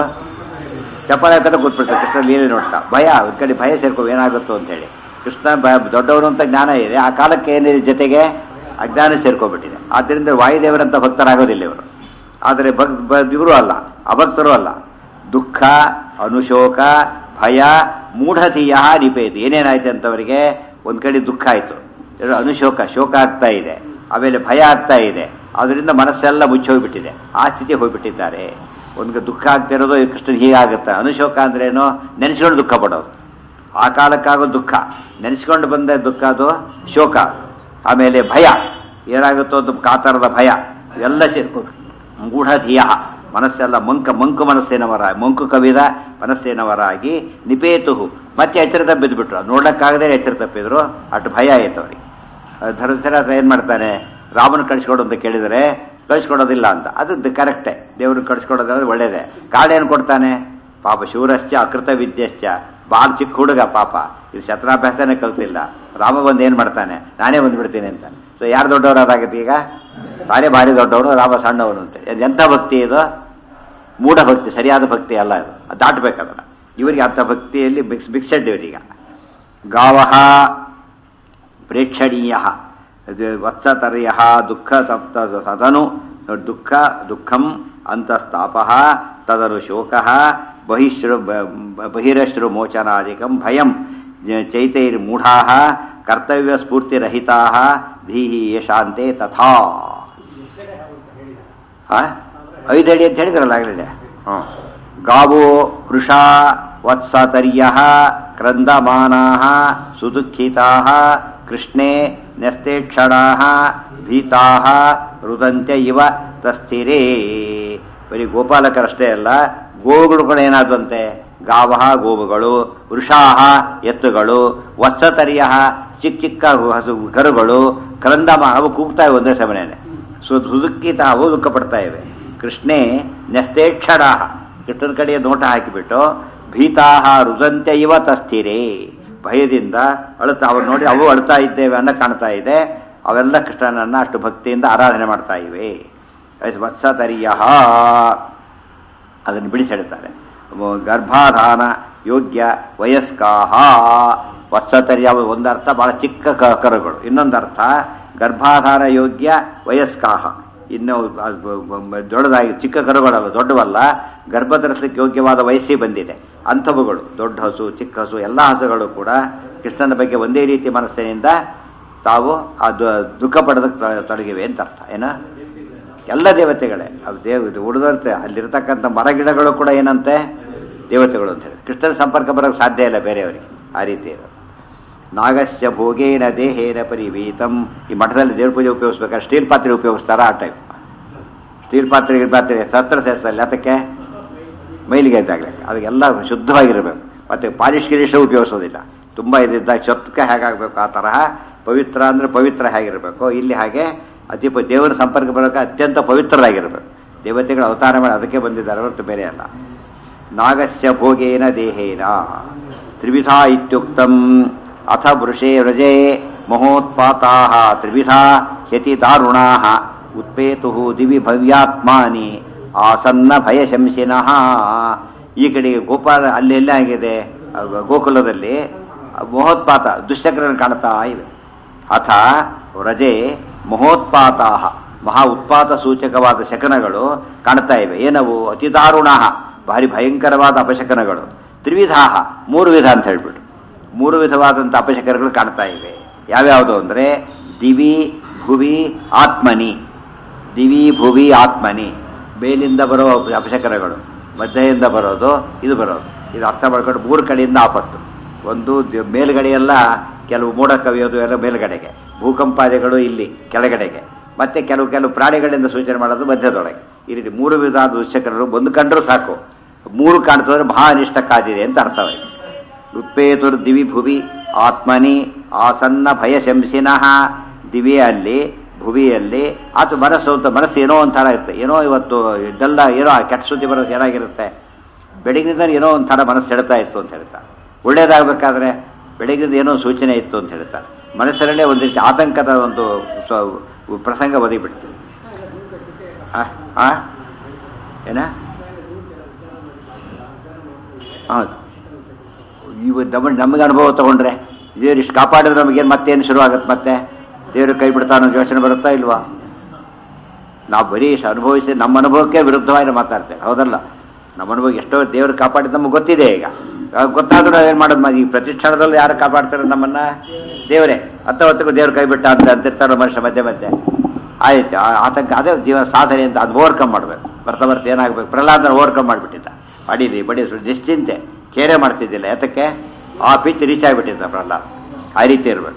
ಚಪ್ಪಲ ಹಾಕೋದು ಕೂತ್ಬಿಡ್ತಾರೆ ಕೃಷ್ಣ ಲೀಲೆ ನೋಡ್ತಾ ಭಯ ಒಂದು ಕಡೆ ಭಯ ಸೇರ್ಕೊ ಏನಾಗುತ್ತೋ ಅಂತೇಳಿ ಕೃಷ್ಣ ಭಯ ದೊಡ್ಡವರು ಅಂತ ಜ್ಞಾನ ಇದೆ ಆ ಕಾಲಕ್ಕೆ ಏನಿದೆ ಜೊತೆಗೆ ಅಜ್ಞಾನ ಸೇರ್ಕೊಂಡ್ಬಿಟ್ಟಿದೆ ಆದ್ದರಿಂದ ವಾಯುದೇವರಂತ ಭಕ್ತರಾಗೋದಿಲ್ಲ ಇವರು ಆದರೆ ಭಕ್ ಬ- ಇವರು ಅಲ್ಲ ಅಭಕ್ತರು ಅಲ್ಲ ದುಃಖ ಅನುಶೋಕ ಭಯ ಮೂಢತೀಯ ನಿಪೇತು ಏನೇನಾಯ್ತು ಅಂತವರಿಗೆ ಒಂದು ಕಡೆ ದುಃಖ ಆಯಿತು ಅನುಶೋಕ ಶೋಕ ಆಗ್ತಾ ಇದೆ ಆಮೇಲೆ ಭಯ ಆಗ್ತಾ ಇದೆ ಅದರಿಂದ ಮನಸ್ಸೆಲ್ಲ ಮುಚ್ಚಿ ಹೋಗ್ಬಿಟ್ಟಿದೆ ಆ ಸ್ಥಿತಿ ಹೋಗ್ಬಿಟ್ಟಿದ್ದಾರೆ ಒಂದು ದುಃಖ ಆಗ್ತಿರೋದು ಈ ಕೃಷ್ಣ ಹೀಗಾಗುತ್ತೆ ಅನುಶೋಕ ಅಂದ್ರೇನು ನೆನೆಸ್ಕೊಂಡು ದುಃಖ ಪಡೋದು ಆ ಕಾಲಕ್ಕಾಗೋ ದುಃಖ ನೆನೆಸ್ಕೊಂಡು ಬಂದ ದುಃಖ ಅದು ಶೋಕ ಆಮೇಲೆ ಭಯ ಏನಾಗುತ್ತೋ ಅಂತ ಕಾತರದ ಭಯ ಇವೆಲ್ಲ ಸೇರ್ಕೊಂಡು ಗೂಢಧಿಯ ಮನಸ್ಸೆಲ್ಲ ಮಂಕ ಮಂಕು ಮನಸ್ಸಿನವರ ಮಂಕು ಕವಿದ ಮನಸ್ಸಿನವರಾಗಿ ನಿಪೇತು ಮತ್ತೆ ಎಚ್ಚರ ತಪ್ಪಿದ್ಬಿಟ್ರು ನೋಡ್ಲಿಕ್ಕಾಗದೆ ಎಚ್ಚರ ತಪ್ಪಿದ್ರು ಅಷ್ಟು ಭಯ ಆಯ್ತು ಅವ್ರಿಗೆ ಧರ್ಮಸ್ಥಳ ಏನು ಮಾಡ್ತಾನೆ ರಾಮನ ಕಳಿಸ್ಕೊಡು ಅಂತ ಕೇಳಿದರೆ ಕಳಿಸ್ಕೊಡೋದಿಲ್ಲ ಅಂತ ಅದು ಕರೆಕ್ಟೇ ದೇವ್ರನ್ನ ಕಳಿಸ್ಕೊಡೋದಾದ್ರೆ ಒಳ್ಳೇದೇ ಕಾಳೇನು ಕೊಡ್ತಾನೆ ಪಾಪ ಶೂರಶ್ಚ ಅಕೃತ ವಿದ್ಯಶ್ಚ ಭಾಳ ಚಿಕ್ಕ ಹುಡುಗ ಪಾಪ ಇದು ಶಸ್ತ್ರಾಭ್ಯಾಸನೇ ಕಲ್ತಿಲ್ಲ ರಾಮ ಬಂದು ಏನು ಮಾಡ್ತಾನೆ ನಾನೇ ಬಂದ್ಬಿಡ್ತೀನಿ ಅಂತ ಸೊ ಯಾರು ದೊಡ್ಡವರಾಗತ್ತೆ ಈಗ ತಾನೇ ಭಾರಿ ದೊಡ್ಡವನು ರಾಮ ಸಣ್ಣವನು ಅಂತ ಇದು ಎಂಥ ಭಕ್ತಿ ಇದು ಮೂಢ ಭಕ್ತಿ ಸರಿಯಾದ ಭಕ್ತಿ ಅಲ್ಲ ಇದು ಅದು ದಾಟಬೇಕದನ್ನ ಇವರಿಗೆ ಅಂಥ ಭಕ್ತಿಯಲ್ಲಿ ಮಿಕ್ಸ್ ಮಿಕ್ಸೆಡ್ ಇವರೀಗ ಗಾವಹ ಪ್ರೇಕ್ಷಣೀಯ ವತ್ಸತರ್ಯ ದುಃಖ ತಪ್ತ ತದನು ದುಃಖ ದುಃಖಂ ಅಂತಸ್ತಾಪ ತದನು ಶೋಕ ಬಹಿಶ್ರು ಬಹಿರಶ್ರು ಮೋಚನಾದಿಕಂ ಭಯಂ ಚೈತೈರ್ಮೂಢಾ ಕರ್ತವ್ಯ ಸ್ಫೂರ್ತಿರಹಿತಾ ಧೀಹಿ ಯಶಾಂತೆ ತಥಾ ಆ? ಐದು ಅಡಿ ಅಂತ ಹೇಳಿದ್ರಲ್ಲ ಆಗಲೇ ಹ್ಞೂ ಗಾವೋ ವೃಷಾ ವತ್ಸತರ್ಯ ಕ್ರಂದಮಾನಾ ಸುದುಃಖಿತಾ ಕೃಷ್ಣೇ ನ್ಯಸ್ತೇಕ್ಷಣಾ ಭೀತಾ ರುದಂತ್ಯ ಇವ ತಸ್ಥಿರೇ ಬರೀ ಗೋಪಾಲಕರಷ್ಟೇ ಅಲ್ಲ ಗೋವುಗಳು ಕೂಡ ಏನಾದಂತೆ ಗಾವಹ ಗೋವುಗಳು ವೃಷಾಹ ಎತ್ತುಗಳು ವತ್ಸತರ್ಯ ಚಿಕ್ಕ ಚಿಕ್ಕ ಹಸು ಕರುಗಳು ಕ್ರಂದಮ ಅವು ಕೂಗ್ತಾ ಇವೆ ಒಂದೇ ಸಮಯನೇ ಸೊ ಸುದುಃಖಿತ ಅವು ದುಃಖ ಪಡ್ತಾ ಇವೆ ಕೃಷ್ಣೇ ನ್ಯಸ್ತೇಕ್ಷಣ ಕೃಷ್ಣನ ಕಡೆಯ ನೋಟ ಹಾಕಿಬಿಟ್ಟು ಭೀತಾಹ ರುದಂತೆ ಇವ ತಸ್ಥಿರೇ ಭಯದಿಂದ ಅಳುತ್ತಾ ಅವ್ರು ನೋಡಿ ಅವು ಅಳ್ತಾ ಇದ್ದೇವೆ ಅನ್ನೋ ಕಾಣ್ತಾ ಇದೆ ಅವೆಲ್ಲ ಕೃಷ್ಣನನ್ನ ಅಷ್ಟು ಭಕ್ತಿಯಿಂದ ಆರಾಧನೆ ಮಾಡ್ತಾ ಇವೆ ವತ್ಸತರಿಯ ಅದನ್ನು ಬಿಡಿಸಿಡ್ತಾರೆ ಗರ್ಭಾಧಾನ ಯೋಗ್ಯ ವಯಸ್ಕಾಹ ವತ್ಸತರ್ಯ ಒಂದರ್ಥ ಬಹಳ ಚಿಕ್ಕ ಕ- ಕರುಗಳು ಇನ್ನೊಂದರ್ಥ ಗರ್ಭಾಧಾನ ಯೋಗ್ಯ ವಯಸ್ಕಾಹ ಇನ್ನು ಅದು ಬ- ಬ- ದೊಡ್ಡದಾಗಿ ಚಿಕ್ಕ ಕರುಗಳಲ್ಲ ದೊಡ್ಡವಲ್ಲ ಗರ್ಭ ಧರಿಸಲಿಕ್ಕೆ ಯೋಗ್ಯವಾದ ವಯಸ್ಸೇ ಬಂದಿದೆ ಅಂಥವುಗಳು ದೊಡ್ಡ ಹಸು ಚಿಕ್ಕ ಹಸು ಎಲ್ಲ ಹಸುಗಳು ಕೂಡ ಕೃಷ್ಣನ ಬಗ್ಗೆ ಒಂದೇ ರೀತಿ ಮನಸ್ಸಿನಿಂದ ತಾವು ಆ ದು- ದುಃಖ ಪಡೋದಕ್ಕೆ ತ- ತೊಡಗಿವೆ ಅಂತ ಅರ್ಥ ಏನ ಎಲ್ಲ ದೇವತೆಗಳೇ ಅವು ದೇವ ಉಳಿದಂತೆ ಅಲ್ಲಿರ್ತಕ್ಕಂಥ ಮರ ಗಿಡಗಳು ಕೂಡ ಏನಂತೆ ದೇವತೆಗಳು ಅಂತ ಹೇಳಿ ಕೃಷ್ಣನ ಸಂಪರ್ಕ ಬರೋಕ್ಕೆ ಸಾಧ್ಯ ಇಲ್ಲ ಬೇರೆಯವರಿಗೆ ಆ ರೀತಿ ಇರೋದು ನಾಗಸ್ಯ ಭೋಗೇನ ದೇಹೇನ ಪರಿವೀತಂ ಈ ಮಠದಲ್ಲಿ ದೇವ್ರ ಪೂಜೆ ಉಪಯೋಗಿಸ್ಬೇಕಾದ್ರೆ ಸ್ಟೀಲ್ ಪಾತ್ರೆ ಉಪಯೋಗಿಸ್ತಾರ ಆ ಟೈಪ್ ಸ್ಟೀಲ್ ಪಾತ್ರೆ ಗಿಲ್ ಪಾತ್ರೆ ಸತ್ರ ಸೇರಿಸಲ್ಲ ಅದಕ್ಕೆ ಮೈಲಿಗೆ ಇದ್ದಾಗಲಿಕ್ಕೆ ಅದಕ್ಕೆಲ್ಲ ಶುದ್ಧವಾಗಿರಬೇಕು ಮತ್ತೆ ಪಾಲಿಶ್ ಗಿಲಿಶ್ ಉಪಯೋಗಿಸೋದಿಲ್ಲ ತುಂಬ ಇದಿದ್ದಾಗ ಚೊತ್ಕ ಹೇಗಾಗಬೇಕು ಆ ತರಹ ಪವಿತ್ರ ಅಂದರೆ ಪವಿತ್ರ ಹೇಗಿರಬೇಕು ಇಲ್ಲಿ ಹಾಗೆ ಅತಿ ಪ ದೇವರ ಸಂಪರ್ಕ ಬರೋಕೆ ಅತ್ಯಂತ ಪವಿತ್ರರಾಗಿರಬೇಕು ದೇವತೆಗಳು ಅವತಾರ ಮಾಡಿ ಅದಕ್ಕೆ ಬಂದಿದ್ದಾರೆ ಹೊರತು ಬೇರೆ ಅಲ್ಲ ನಾಗಸ್ಯ ಭೋಗೇನ ದೇಹೇನ ತ್ರಿವಿಧಾ ಇತ್ಯುಕ್ತಂ ಅಥ ವೃಷೇ ವ್ರಜೇ ಮಹೋತ್ಪಾತಾ ತ್ರಿವಿಧಾ ಯತಿ ದಾರುಣಾ ಉತ್ಪೇತು ದಿವಿ ಭವ್ಯಾತ್ಮಾನಿ ಆಸನ್ನ ಭಯಶಂಸಿನಃ ಈ ಕಡೆಗೆ ಗೋಪಾಲ ಅಲ್ಲಿ ಎಲ್ಲ ಆಗಿದೆ ಆ ಗೋಕುಲದಲ್ಲಿ ಮಹೋತ್ಪಾತ ದುಶ್ಚಕ್ರಗಳು ಕಾಣ್ತಾ ಇವೆ ಅಥ ವ್ರಜೆ ಮಹೋತ್ಪಾತಾ ಮಹಾ ಉತ್ಪಾತ ಸೂಚಕವಾದ ಶಕನಗಳು ಕಾಣ್ತಾ ಇವೆ ಏನವು ಅತಿ ದಾರುಣ ಭಾರಿ ಭಯಂಕರವಾದ ಅಪಶಕನಗಳು ತ್ರಿವಿಧಾ ಮೂರು ವಿಧ ಅಂತ ಹೇಳ್ಬಿಟ್ಟು ಮೂರು ವಿಧವಾದಂಥ ಅಪಶಕನಗಳು ಕಾಣ್ತಾ ಇವೆ ಯಾವ್ಯಾವುದು ಅಂದರೆ ದಿವಿ ಭುವಿ ಆತ್ಮನಿ ದಿವಿ ಭುವಿ ಆತ್ಮನಿ ಮೇಲಿಂದ ಬರೋ ಅಪಶಕನಗಳು ಮಧ್ಯೆಯಿಂದ ಬರೋದು ಇದು ಬರೋದು ಇದು ಅರ್ಥ ಮಾಡ್ಕೊಂಡು ಮೂರು ಕಡೆಯಿಂದ ಆಪತ್ತು ಒಂದು ದ- ಮೇಲ್ಗಡೆಯೆಲ್ಲ ಕೆಲವು ಮೋಡ ಕವಿಯೋದು ಎಲ್ಲ ಮೇಲ್ಗಡೆಗೆ ಭೂಕಂಪಾದಿಗಳು ಇಲ್ಲಿ ಕೆಳಗಡೆಗೆ ಮತ್ತೆ ಕೆಲವು ಕೆಲವು ಪ್ರಾಣಿಗಳಿಂದ ಸೂಚನೆ ಮಾಡೋದು ಮಧ್ಯದೊಳಗೆ ಈ ರೀತಿ ಮೂರು ವಿಧವಾದ ದುಶ್ಚಕ್ರರು ಒಂದು ಕಂಡ್ರೂ ಸಾಕು ಮೂರು ಕಾಣ್ತಂದ್ರೆ ಮಹಾ ಅನಿಷ್ಟ ಕಾದಿದೆ ಅಂತ ಅರ್ಥವಾಯಿತು ಉತ್ಪೇತುರ್ ದಿವಿ ಭುವಿ ಆತ್ಮನಿ ಆಸನ್ನ ಭಯಶಂಸಿನಃ ದಿವಿಯಲ್ಲಿ ಭುವಿಯಲ್ಲಿ ಆತ ಮನಸ್ಸು ಅಂತ ಮನಸ್ಸು ಏನೋ ಒಂಥರ ಇರುತ್ತೆ ಏನೋ ಇವತ್ತು ಇದೆಲ್ಲ ಏನೋ ಆ ಕೆಟ್ಟ ಸುದ್ದಿ ಬರೋದು ಏನಾಗಿರುತ್ತೆ ಬೆಳಗಿನಿಂದ ಏನೋ ಒಂಥರ ಮನಸ್ಸು ಹೇಳ್ತಾ ಇತ್ತು ಅಂತ ಹೇಳ್ತಾರೆ ಒಳ್ಳೇದಾಗಬೇಕಾದ್ರೆ ಬೆಳಗಿನಿಂದ ಏನೋ ಸೂಚನೆ ಇತ್ತು ಅಂತ ಹೇಳ್ತಾರೆ ಮನಸ್ಸರಲ್ಲೇ ಒಂದು ರೀತಿ ಆತಂಕದ ಒಂದು ಸ್ವ- ಪ್ರಸಂಗ ಒದಗಿಬಿಡ್ತು ಆ? ಆ? ಏನ ಹೌದು ಇವು ನಮ್ಮ ನಮಗೆ ಅನುಭವ ತಗೊಂಡ್ರೆ ದೇವ್ರು ಇಷ್ಟು ಕಾಪಾಡಿದ್ರೆ ನಮಗೇನು ಮತ್ತೇನು ಶುರು ಆಗತ್ತೆ ಮತ್ತೆ ದೇವ್ರು ಕೈ ಬಿಡ್ತಾ ಅನ್ನೋ ಯೋಚನೆ ಬರುತ್ತಾ ಇಲ್ವಾ ನಾವು ಬರೀ ಇಷ್ಟು ಅನುಭವಿಸಿ ನಮ್ಮ ಅನುಭವಕ್ಕೆ ವಿರುದ್ಧವಾಗಿ ಮಾತಾಡ್ತೇವೆ ಹೌದಲ್ಲ ನಮ್ಮ ಅನುಭವ ಎಷ್ಟೋ ದೇವ್ರು ಕಾಪಾಡಿದ ನಮಗೆ ಗೊತ್ತಿದೆ ಈಗ ಆಗ ಗೊತ್ತಾದ್ರೂ ಏನು ಮಾಡೋದು ಮ- ಈ ಪ್ರತಿಷ್ಠಾನದಲ್ಲಿ ಯಾರು ಕಾಪಾಡ್ತಾರೆ ನಮ್ಮನ್ನ ದೇವರೇ ಹತ್ತವತ್ತಿಗೂ ದೇವ್ರು ಕೈ ಬಿಟ್ಟ ಅಂತ ಅಂತಿರ್ತಾರೆ ಮನುಷ್ಯ ಮಧ್ಯೆ ಮಧ್ಯೆ ಆಯ್ತು ಆ ಆತಂಕ ಅದೇ ಜೀವನ ಸಾಧನೆ ಅಂತ ಅದು ಓವರ್ಕಮ್ ಮಾಡಬೇಕು ಬರ್ತಾ ಬರ್ತಾ ಏನಾಗಬೇಕು ಪ್ರಹ್ಲಾದನ ಓವರ್ಕಮ್ ಮಾಡಿಬಿಟ್ಟಿದ್ದ ಅಡಿಲಿ ಬಡಿ ಸುಳ್ಳು ನಿಶ್ಚಿಂತೆ ಕೇರೆ ಮಾಡ್ತಿದ್ದಿಲ್ಲ ಯಾತಕ್ಕೆ ಆ ಪಿಚ್ ರೀಚ್ ಆಗಿಬಿಟ್ಟಿದ್ದ ಪ್ರಹ್ಲಾದ್ ಆ ರೀತಿ ಇರಬೇಕು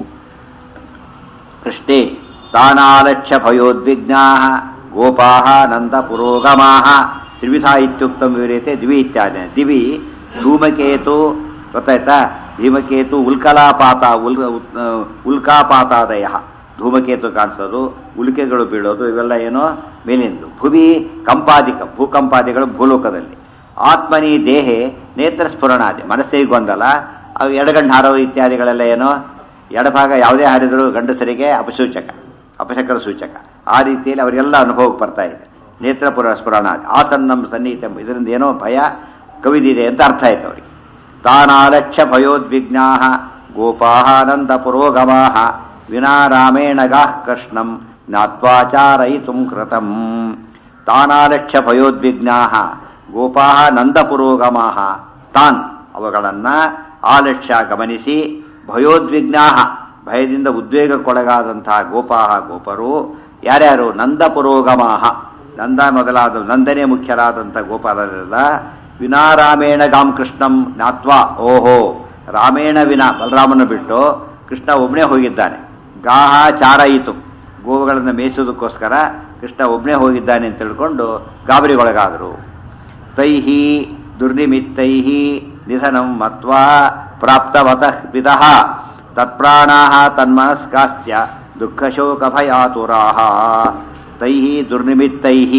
ಕೃಷ್ಣೇ ತಾನಾಲಕ್ಷ್ಯ ಭಯೋದ್ವಿಗ್ನಾ ಗೋಪಾ ನಂದ ಪುರೋಗಮಾ ತ್ರಿವಿಧ ಇತ್ಯುಕ್ತ ವಿವರಿತೆ ದಿವಿ ಇತ್ಯಾದಿ ದಿವಿ ಧೂಮಕೇತು ಗೊತ್ತಾಯ್ತಾ ಧೂಮಕೇತು ಉಲ್ಕಲಾಪಾತ ಉಲ್ ಉಲ್ಕಾಪಾತಾದಯ ಧೂಮಕೇತು ಕಾಣಿಸೋದು ಉಲ್ಕೆಗಳು ಬೀಳೋದು ಇವೆಲ್ಲ ಏನೋ ಮೇಲಿಂದು ಭುವಿ ಕಂಪಾದಿಕ ಭೂಕಂಪಾದಿಗಳು ಭೂಲೋಕದಲ್ಲಿ ಆತ್ಮನಿ ದೇಹೆ ನೇತ್ರ ಸ್ಫುರಣಾದಿ ಮನಸ್ಸಿಗೆ ಗೊಂದಲ ಅವು ಎಡಗಣ್ಣು ಹಾರೋ ಇತ್ಯಾದಿಗಳೆಲ್ಲ ಏನೋ ಎಡಭಾಗ ಯಾವುದೇ ಹಾರಿದರೂ ಗಂಡಸರಿಗೆ ಅಪಸೂಚಕ ಅಪಶಕರ ಸೂಚಕ ಆ ರೀತಿಯಲ್ಲಿ ಅವರಿಗೆಲ್ಲ ಅನುಭವಕ್ಕೆ ಬರ್ತಾ ಇದೆ ನೇತ್ರಪುರ ಸ್ಫುರಣ ಆಸನ್ನಂ ಸನ್ನಿಹಿತ ಇದರಿಂದ ಏನೋ ಭಯ ಕವಿದಿದೆ ಅಂತ ಅರ್ಥ ಆಯ್ತು ಅವರಿಗೆ ತಾನಾಲಕ್ಷ್ಯ ಭಯೋದ್ವಿಗ್ನಾ ಗೋಪಾನಂದ ಪುರೋಗಮಾ ವಿನಾ ರಾಮೇಣ ಗಾಃ ಕೃಷ್ಣಂ ಜ್ಞಾತ್ವಾಚಾರಯಿತು ಕೃತಂ ತಾನಾಲಕ್ಷ್ಯ ಭಯೋದ್ವಿಗ್ನಾ ಗೋಪಾ ನಂದ ಪುರೋಗಮಾ ತಾನ್ ಅವುಗಳನ್ನ ಆಲಕ್ಷ್ಯ ಗಮನಿಸಿ ಭಯೋದ್ವಿಗ್ನಾ ಭಯದಿಂದ ಉದ್ವೇಗಕ್ಕೊಳಗಾದಂತಹ ಗೋಪಾಹ ಗೋಪರು ಯಾರ್ಯಾರು ನಂದ ಪುರೋಗಮಾಹ ನಂದ ಮೊದಲಾದ ನಂದನೇ ಮುಖ್ಯರಾದಂಥ ಗೋಪಾಲರೆಲ್ಲ ವಿನಾರಾಮೇಣ ಗಾಂ ಕೃಷ್ಣಂ ಜ್ಞಾತ್ವಾ ಓಹೋ ರಾಮೇಣ ವಿನ ಬಲರಾಮನ ಬಿಟ್ಟು ಕೃಷ್ಣ ಒಬ್ಬನೇ ಹೋಗಿದ್ದಾನೆ ಗಾಹ ಚಾರಯಿತು ಗೋವುಗಳನ್ನು ಮೇಯಿಸೋದಕ್ಕೋಸ್ಕರ ಕೃಷ್ಣ ಒಬ್ಬನೇ ಹೋಗಿದ್ದಾನೆ ಅಂತ ತಿಳ್ಕೊಂಡು ಗಾಬರಿಗೊಳಗಾದರು ತೈಹಿ ದುರ್ನಿಮಿತ್ತೈಃ ನಿಧನಂ ಮತ್ವಾ ಪ್ರಾಪ್ತವತಃ ವಿದಃ ತತ್ಪ್ರಾಣಾಃ ತನ್ಮನಸ್ಕಾಶ್ಚ ದುಃಖಶೋಕಭಯಾತುರಾಃ ತೈಃ ದುರ್ನಿಮಿತ್ತೈಃ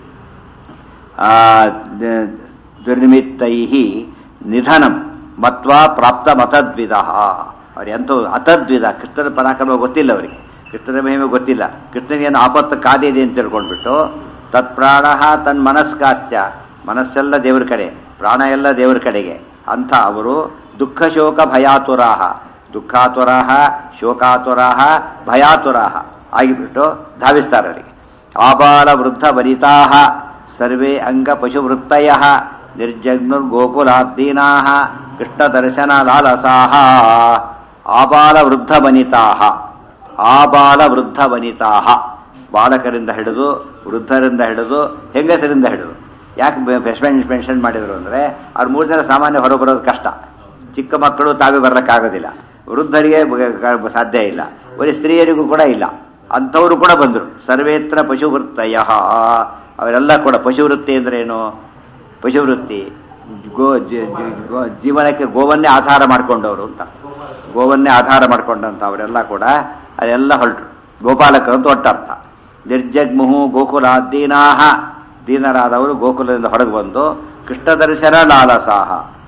ಆ, ದ- ದುರ್ನಿಮಿತ್ತೈಃ ನಿಧನಂ ಮತ್ವಾ ಪ್ರಾಪ್ತಮತದ್ವಿದಃ ಅವ್ರು ಎಂತೂ ಅತದ್ವಿಧ ಕೃಷ್ಣನ ಪರಾಕ್ರಮ ಗೊತ್ತಿಲ್ಲ ಅವರಿಗೆ ಕೃಷ್ಣನ ಮಹಿಮೆ ಗೊತ್ತಿಲ್ಲ ಕೃಷ್ಣನಿಗೇನು ಆಪತ್ತು ಕಾದಿದೆ ಅಂತ ತಿಳ್ಕೊಂಡ್ಬಿಟ್ಟು ತತ್ಪ್ರಾಣ ತನ್ಮನಸ್ಕಾಶ್ಚ ಮನಸ್ಸೆಲ್ಲ ದೇವರ ಕಡೆ ಪ್ರಾಣ ಎಲ್ಲ ದೇವರ ಕಡೆಗೆ ಅಂಥ ಅವರು ದುಃಖ ಶೋಕ ಭಯಾತುರಾಹ ದುಃಖಾತುರಾಹ ಶೋಕಾತುರಾಹ ಭಯಾತುರಾಹ ಆಗಿಬಿಟ್ಟು ಧಾವಿಸ್ತಾರೆ ಅವರಿಗೆ ಆಬಾಲ ವೃದ್ಧ ವನಿತಾಹ ಸರ್ವೇ ಅಂಗ ಪಶುವೃತ್ತಯ ನಿರ್ಜಗ್ನುರ್ಗೋಕುಲಾದ್ದೀನಾ ಕೃಷ್ಣ ದರ್ಶನ ಲಾಲಸಾಹ ಆಬಾಲ ವೃದ್ಧ ವನಿತಾಹ ಆಬಾಲ ವೃದ್ಧ ವನಿತಾಹ ಬಾಲಕರಿಂದ ಹಿಡಿದು ವೃದ್ಧರಿಂದ ಹಿಡಿದು ಹೆಂಗಸರಿಂದ ಹಿಡಿದು ಯಾಕೆ ಮೆನ್ಷನ್ ಮೆನ್ಷನ್ ಮಾಡಿದ್ರು ಅಂದರೆ ಅವ್ರು ಮೂರು ಜನ ಸಾಮಾನ್ಯ ಹೊರಬರೋದು ಕಷ್ಟ ಚಿಕ್ಕ ಮಕ್ಕಳು ತಾವೇ ಬರ್ಲಿಕ್ಕಾಗೋದಿಲ್ಲ ವೃದ್ಧರಿಗೆ ಬ- ಗ- ಸಾಧ್ಯ ಇಲ್ಲ ಬರೀ ಸ್ತ್ರೀಯರಿಗೂ ಕೂಡ ಇಲ್ಲ ಅಂಥವರು ಕೂಡ ಬಂದರು ಸರ್ವೇತ್ರ ಪಶುವೃತ್ತಯ ಅವರೆಲ್ಲ ಕೂಡ ಪಶುವೃತ್ತಿ ಅಂದ್ರೆ ಏನು ಪಶುವೃತ್ತಿ ಗೋ ಜ- ಜ- ಗೋ- ಜೀವನಕ್ಕೆ ಗೋವನ್ನೇ ಆಧಾರ ಮಾಡಿಕೊಂಡವರು ಅಂತ ಗೋವನ್ನೇ ಆಧಾರ ಮಾಡ್ಕೊಂಡಂತ ಅವರೆಲ್ಲ ಕೂಡ ಅದೆಲ್ಲ ಹೊರಟರು ಗೋಪಾಲಕರು ಅಂತ ಒಟ್ಟರ್ಥ ನಿರ್ಜಗ್ಮುಹು ಗೋಕುಲ ದೀನಾಹ ದೀನರಾದವರು ಗೋಕುಲದಿಂದ ಹೊರಗೆ ಬಂದು ಕೃಷ್ಣ ದರ್ಶನ ಲಾಲಸಾಹ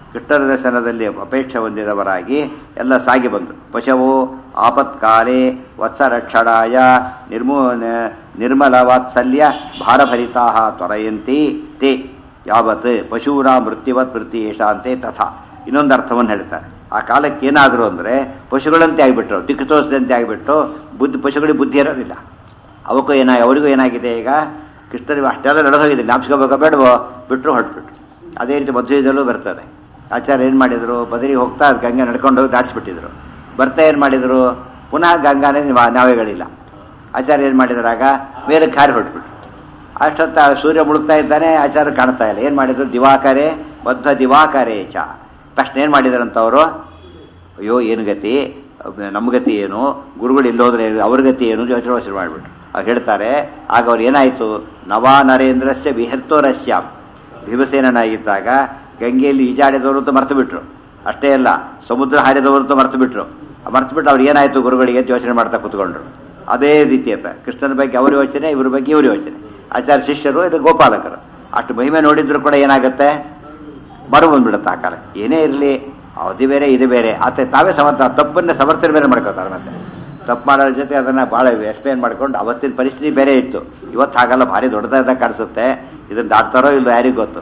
ಕೃಷ್ಣರ ದರ್ಶನದಲ್ಲಿ ಅಪೇಕ್ಷೆ ಹೊಂದಿದವರಾಗಿ ಎಲ್ಲ ಸಾಗಿ ಬಂದರು ಪಶವೋ ಆಪತ್ಕಾಲೆ ವತ್ಸರಕ್ಷಣಾಯ ನಿರ್ಮೂ ನಿರ್ಮಲ ವಾತ್ಸಲ್ಯ ಭಾರಭರಿತಾ ತ್ವರಯಂತಿ ತೇ ಯಾವತ್ ಪಶೂನ ಮೃತ್ಯುವತ್ ಮೃತ್ಯೇಷಾಂತೆ ತಥಾ ಇನ್ನೊಂದು ಅರ್ಥವನ್ನು ಹೇಳ್ತಾರೆ ಆ ಕಾಲಕ್ಕೆ ಏನಾದರೂ ಅಂದರೆ ಪಶುಗಳಂತೆ ಆಗಿಬಿಟ್ರು ದಿಕ್ಕು ತೋರಿಸಿದಂತೆ ಆಗಿಬಿಟ್ಟು ಬುದ್ಧಿ ಪಶುಗಳಿಗೆ ಬುದ್ಧಿ ಇರೋದಿಲ್ಲ ಅವಕ್ಕೂ ಏನ ಅವರಿಗೂ ಏನಾಗಿದೆ ಈಗ ಕೃಷ್ಣನಿಗೆ ಅಷ್ಟೆಲ್ಲ ನಡೆದೋಗಿದೆ ಜ್ಞಾಪಿಸ್ಕೋಬೇಕೋ ಬೇಡವೋ ಬಿಟ್ಟರು ಹೊರಟ್ಬಿಟ್ರು ಅದೇ ರೀತಿ ಮದುವೆದಲ್ಲೂ ಬರ್ತದೆ ಆಚಾರ್ಯ ಏನು ಮಾಡಿದರು ಬದರಿಗೆ ಹೋಗ್ತಾ ಅದು ಗಂಗೆ ನಡ್ಕೊಂಡು ಹೋಗಿ ದಾಟಿಸ್ಬಿಟ್ಟಿದ್ರು ಬರ್ತಾ ಏನು ಮಾಡಿದರು ಪುನಃ ಗಂಗಾನೇ ನಾವ- ನಾವೆಗಳಿಲ್ಲ ಆಚಾರ್ಯ ಏನು ಮಾಡಿದ್ರಾಗ ಮೇಲೆ ಕಾರಿ ಹೊರಟ್ಬಿಟ್ರು ಅಷ್ಟೊತ್ತ ಸೂರ್ಯ ಮುಳುಗ್ತಾ ಇದ್ದಾನೆ ಆಚಾರ್ಯ ಕಾಣ್ತಾ ಇಲ್ಲ ಏನು ಮಾಡಿದ್ರು ದಿವಾಕರೆ ಬದ್ಧ ದಿವಾಕರೆ ಚ ತಕ್ಷಣ ಏನು ಮಾಡಿದ್ರಂತವರು ಅಯ್ಯೋ ಏನು ಗತಿ ನಮ್ಮ ಗತಿ ಏನು ಗುರುಗಳು ಇಲ್ಲೋದ್ರೆ ಅವ್ರ ಗತಿ ಏನು ಯೋಚನೆ ಯೋಚನೆ ಮಾಡಿಬಿಟ್ರು ಅವ್ರು ಹೇಳ್ತಾರೆ ಆಗ ಅವ್ರು ಏನಾಯಿತು ನವಾ ನರೇಂದ್ರಸ್ಯ ವಿಹರ್ತೋರಸ್ಯ ಭೀಮಸೇನಾಗಿದ್ದಾಗ ಗಂಗೆಯಲ್ಲಿ ಈಜಾಡಿದವರು ಅಂತ ಮರ್ತು ಬಿಟ್ರು ಅಷ್ಟೇ ಅಲ್ಲ ಸಮುದ್ರ ಹಾರಿದವರು ಅಂತ ಮರ್ತು ಬಿಟ್ರು ಮರ್ತು ಬಿಟ್ಟು ಅವ್ರು ಏನಾಯಿತು ಗುರುಗಳಿಗೆ ಅಂತ ಯೋಚನೆ ಮಾಡ್ತಾ ಕೂತ್ಕೊಂಡ್ರು ಅದೇ ರೀತಿಯ ಪ್ರ- ಕೃಷ್ಣನ ಬಗ್ಗೆ ಅವ್ರ ಯೋಚನೆ ಇವ್ರ ಬಗ್ಗೆ ಇವ್ರ ಯೋಚನೆ ಆಚಾರ್ಯ ಶಿಷ್ಯರು ಇದು ಗೋಪಾಲಕರು ಅಷ್ಟು ಮಹಿಮೆ ನೋಡಿದ್ರು ಕೂಡ ಏನಾಗುತ್ತೆ ಬರು ಬಂದ್ಬಿಡುತ್ತೆ ಆ ಕಾಲ ಏನೇ ಇರಲಿ ಅದು ಬೇರೆ ಇದು ಬೇರೆ ಆತ ತಾವೇ ಸಮರ್ಥ ತಪ್ಪನ್ನ ಸಮರ್ಥನೆ ಬೇರೆ ಮಾಡ್ಕೋತಾರೆ ಮತ್ತೆ ತಪ್ಪು ಮಾಡೋದ್ರ ಜೊತೆ ಅದನ್ನು ಭಾಳ ಎಕ್ಸ್ಪ್ಲೇನ್ ಮಾಡ್ಕೊಂಡು ಅವತ್ತಿನ ಪರಿಸ್ಥಿತಿ ಬೇರೆ ಇತ್ತು ಇವತ್ತು ಹಾಗಲ್ಲ ಭಾರಿ ದೊಡ್ಡದಾದ ಕಾಣಿಸುತ್ತೆ ಇದನ್ನು ದಾಟ್ತಾರೋ ಇಲ್ಲೋ ಯಾರಿಗೂ ಗೊತ್ತು